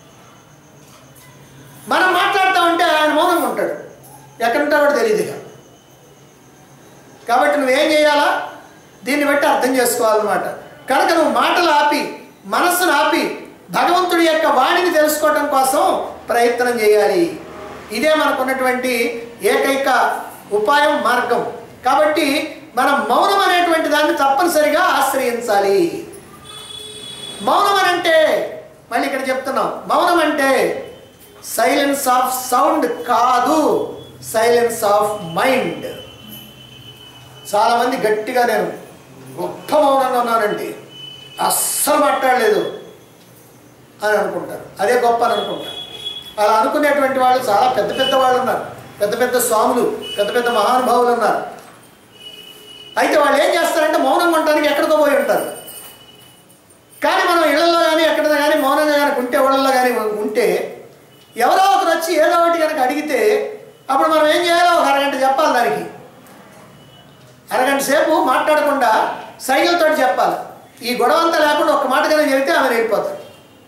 మనం మాట్లాడుతూ ఉంటే ఆయన మౌనంగా ఉంటాడు ఎక్కడ ఉంటాడో తెలియదు ఇక కాబట్టి నువ్వేం చేయాలా దీన్ని బట్టి అర్థం చేసుకోవాలన్నమాట కనుక నువ్వు మాటలు ఆపి మనస్సును ఆపి భగవంతుడి యొక్క వాణిని తెలుసుకోవటం కోసం ప్రయత్నం చేయాలి ఇదే మనకున్నటువంటి ఏకైక ఉపాయం మార్గం కాబట్టి మనం మౌనం అనేటువంటి దాన్ని తప్పనిసరిగా ఆశ్రయించాలి మౌనం అని అంటే మళ్ళీ ఇక్కడ చెప్తున్నాం మౌనం అంటే సైలెన్స్ ఆఫ్ సౌండ్ కాదు సైలెన్స్ ఆఫ్ మైండ్ చాలామంది గట్టిగా నేను గొప్ప మౌనంగా ఉన్నానండి అస్సలు మాట్లాడలేదు అని అనుకుంటారు అదే గొప్ప అని అనుకుంటారు అలా అనుకునేటువంటి వాళ్ళు చాలా పెద్ద పెద్ద వాళ్ళు ఉన్నారు పెద్ద పెద్ద స్వాములు పెద్ద పెద్ద మహానుభావులు ఉన్నారు అయితే వాళ్ళు ఏం చేస్తారంటే మౌనంగా ఉండడానికి ఎక్కడికో పోయి ఉంటారు కానీ మనం ఇళ్లలో కానీ ఎక్కడ కానీ మౌనంగా కానీ ఉంటే ఊళ్ళల్లో కానీ ఉంటే ఎవరో ఒకరు వచ్చి ఏదో ఒకటి కనుక అడిగితే అప్పుడు మనం ఏం చేయాలో ఒక అరగంట చెప్పాలి దానికి అరగంట సేపు మాట్లాడకుండా సైకిల్తో చెప్పాలి ఈ గొడవ అంతా లేకుండా ఒక్క మాట కనుక చెబితే ఆమె వెళ్ళిపోతాడు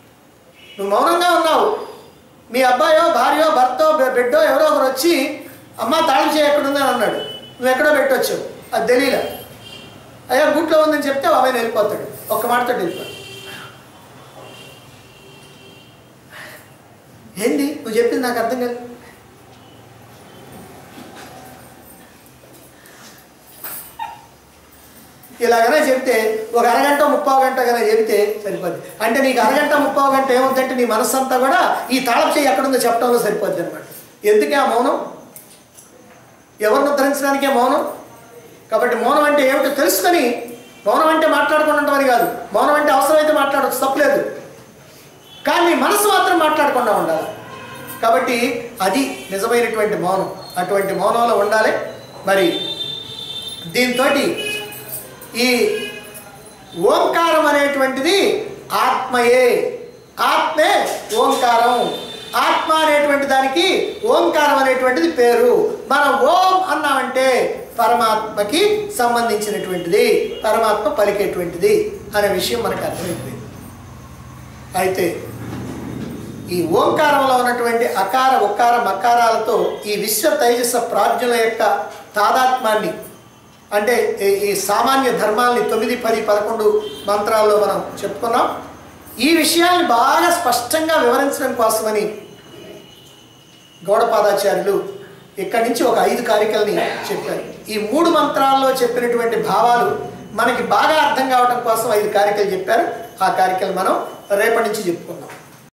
నువ్వు మౌనంగా ఉన్నావు మీ అబ్బాయో భార్యో భర్తో బి- బిడ్డో ఎవరో ఒకరు వచ్చి అమ్మ తాళం చేయి ఎక్కడుంది అని అన్నాడు నువ్వు ఎక్కడో పెట్టొచ్చావు అది తెలియలే అయ్యా గూట్లో ఉందని చెప్తే బాబాయ్ వెళ్ళిపోతాడు ఒక్క మాటతో వెళ్ళిపోతాడు ఏంది నువ్వు చెప్పింది నాకు అర్థం కాదు ఇలాగనే చెప్తే ఒక అరగంట ముప్పావు గంట కన్నా చెబితే సరిపోద్ది అంటే నీకు అరగంట ముప్పావు గంట ఏముందంటే నీ మనస్సు అంతా కూడా ఈ తాళం చేయి ఎక్కడుందో చెప్పడంలో సరిపోద్ది అనమాట ఎందుకే ఆ మౌనం ఎవరిని ఉద్ధరించడానికే మౌనం కాబట్టి మౌనం అంటే ఏమిటో తెలుసుకొని మౌనం అంటే మాట్లాడకుండా ఉండమని కాదు మౌనం అంటే అవసరమైతే మాట్లాడవచ్చు తప్పలేదు కానీ నీ మనసు మాత్రం మాట్లాడకుండా ఉండాలి కాబట్టి అది నిజమైనటువంటి మౌనం అటువంటి మౌనంలో ఉండాలి మరి దీంతో ఈ ఓంకారం అనేటువంటిది ఆత్మయే ఆత్మే ఓంకారం ఆత్మ అనేటువంటి దానికి ఓంకారం అనేటువంటిది పేరు మనం ఓం అన్నామంటే పరమాత్మకి సంబంధించినటువంటిది పరమాత్మ పలికేటువంటిది అనే విషయం మనకు అర్థమైపోయింది అయితే ఈ ఓంకారంలో ఉన్నటువంటి అకార ఉకార మకారాలతో ఈ విశ్వ తైజస ప్రాజ్ఞుల యొక్క తాదాత్మాన్ని అంటే ఈ- ఈ సామాన్య ధర్మాల్ని తొమ్మిది పది పదకొండు మంత్రాల్లో మనం చెప్పుకున్నాం ఈ విషయాన్ని బాగా స్పష్టంగా వివరించడం కోసమని గౌడపాదాచార్యులు ఇక్కడి నుంచి ఒక ఐదు కారికల్ని చెప్పారు ఈ మూడు మంత్రాల్లో చెప్పినటువంటి భావాలు మనకి బాగా అర్థం కావడం కోసం ఐదు కారికలు చెప్పారు ఆ కారికలు మనం రేపటి నుంచి చెప్పుకుందాం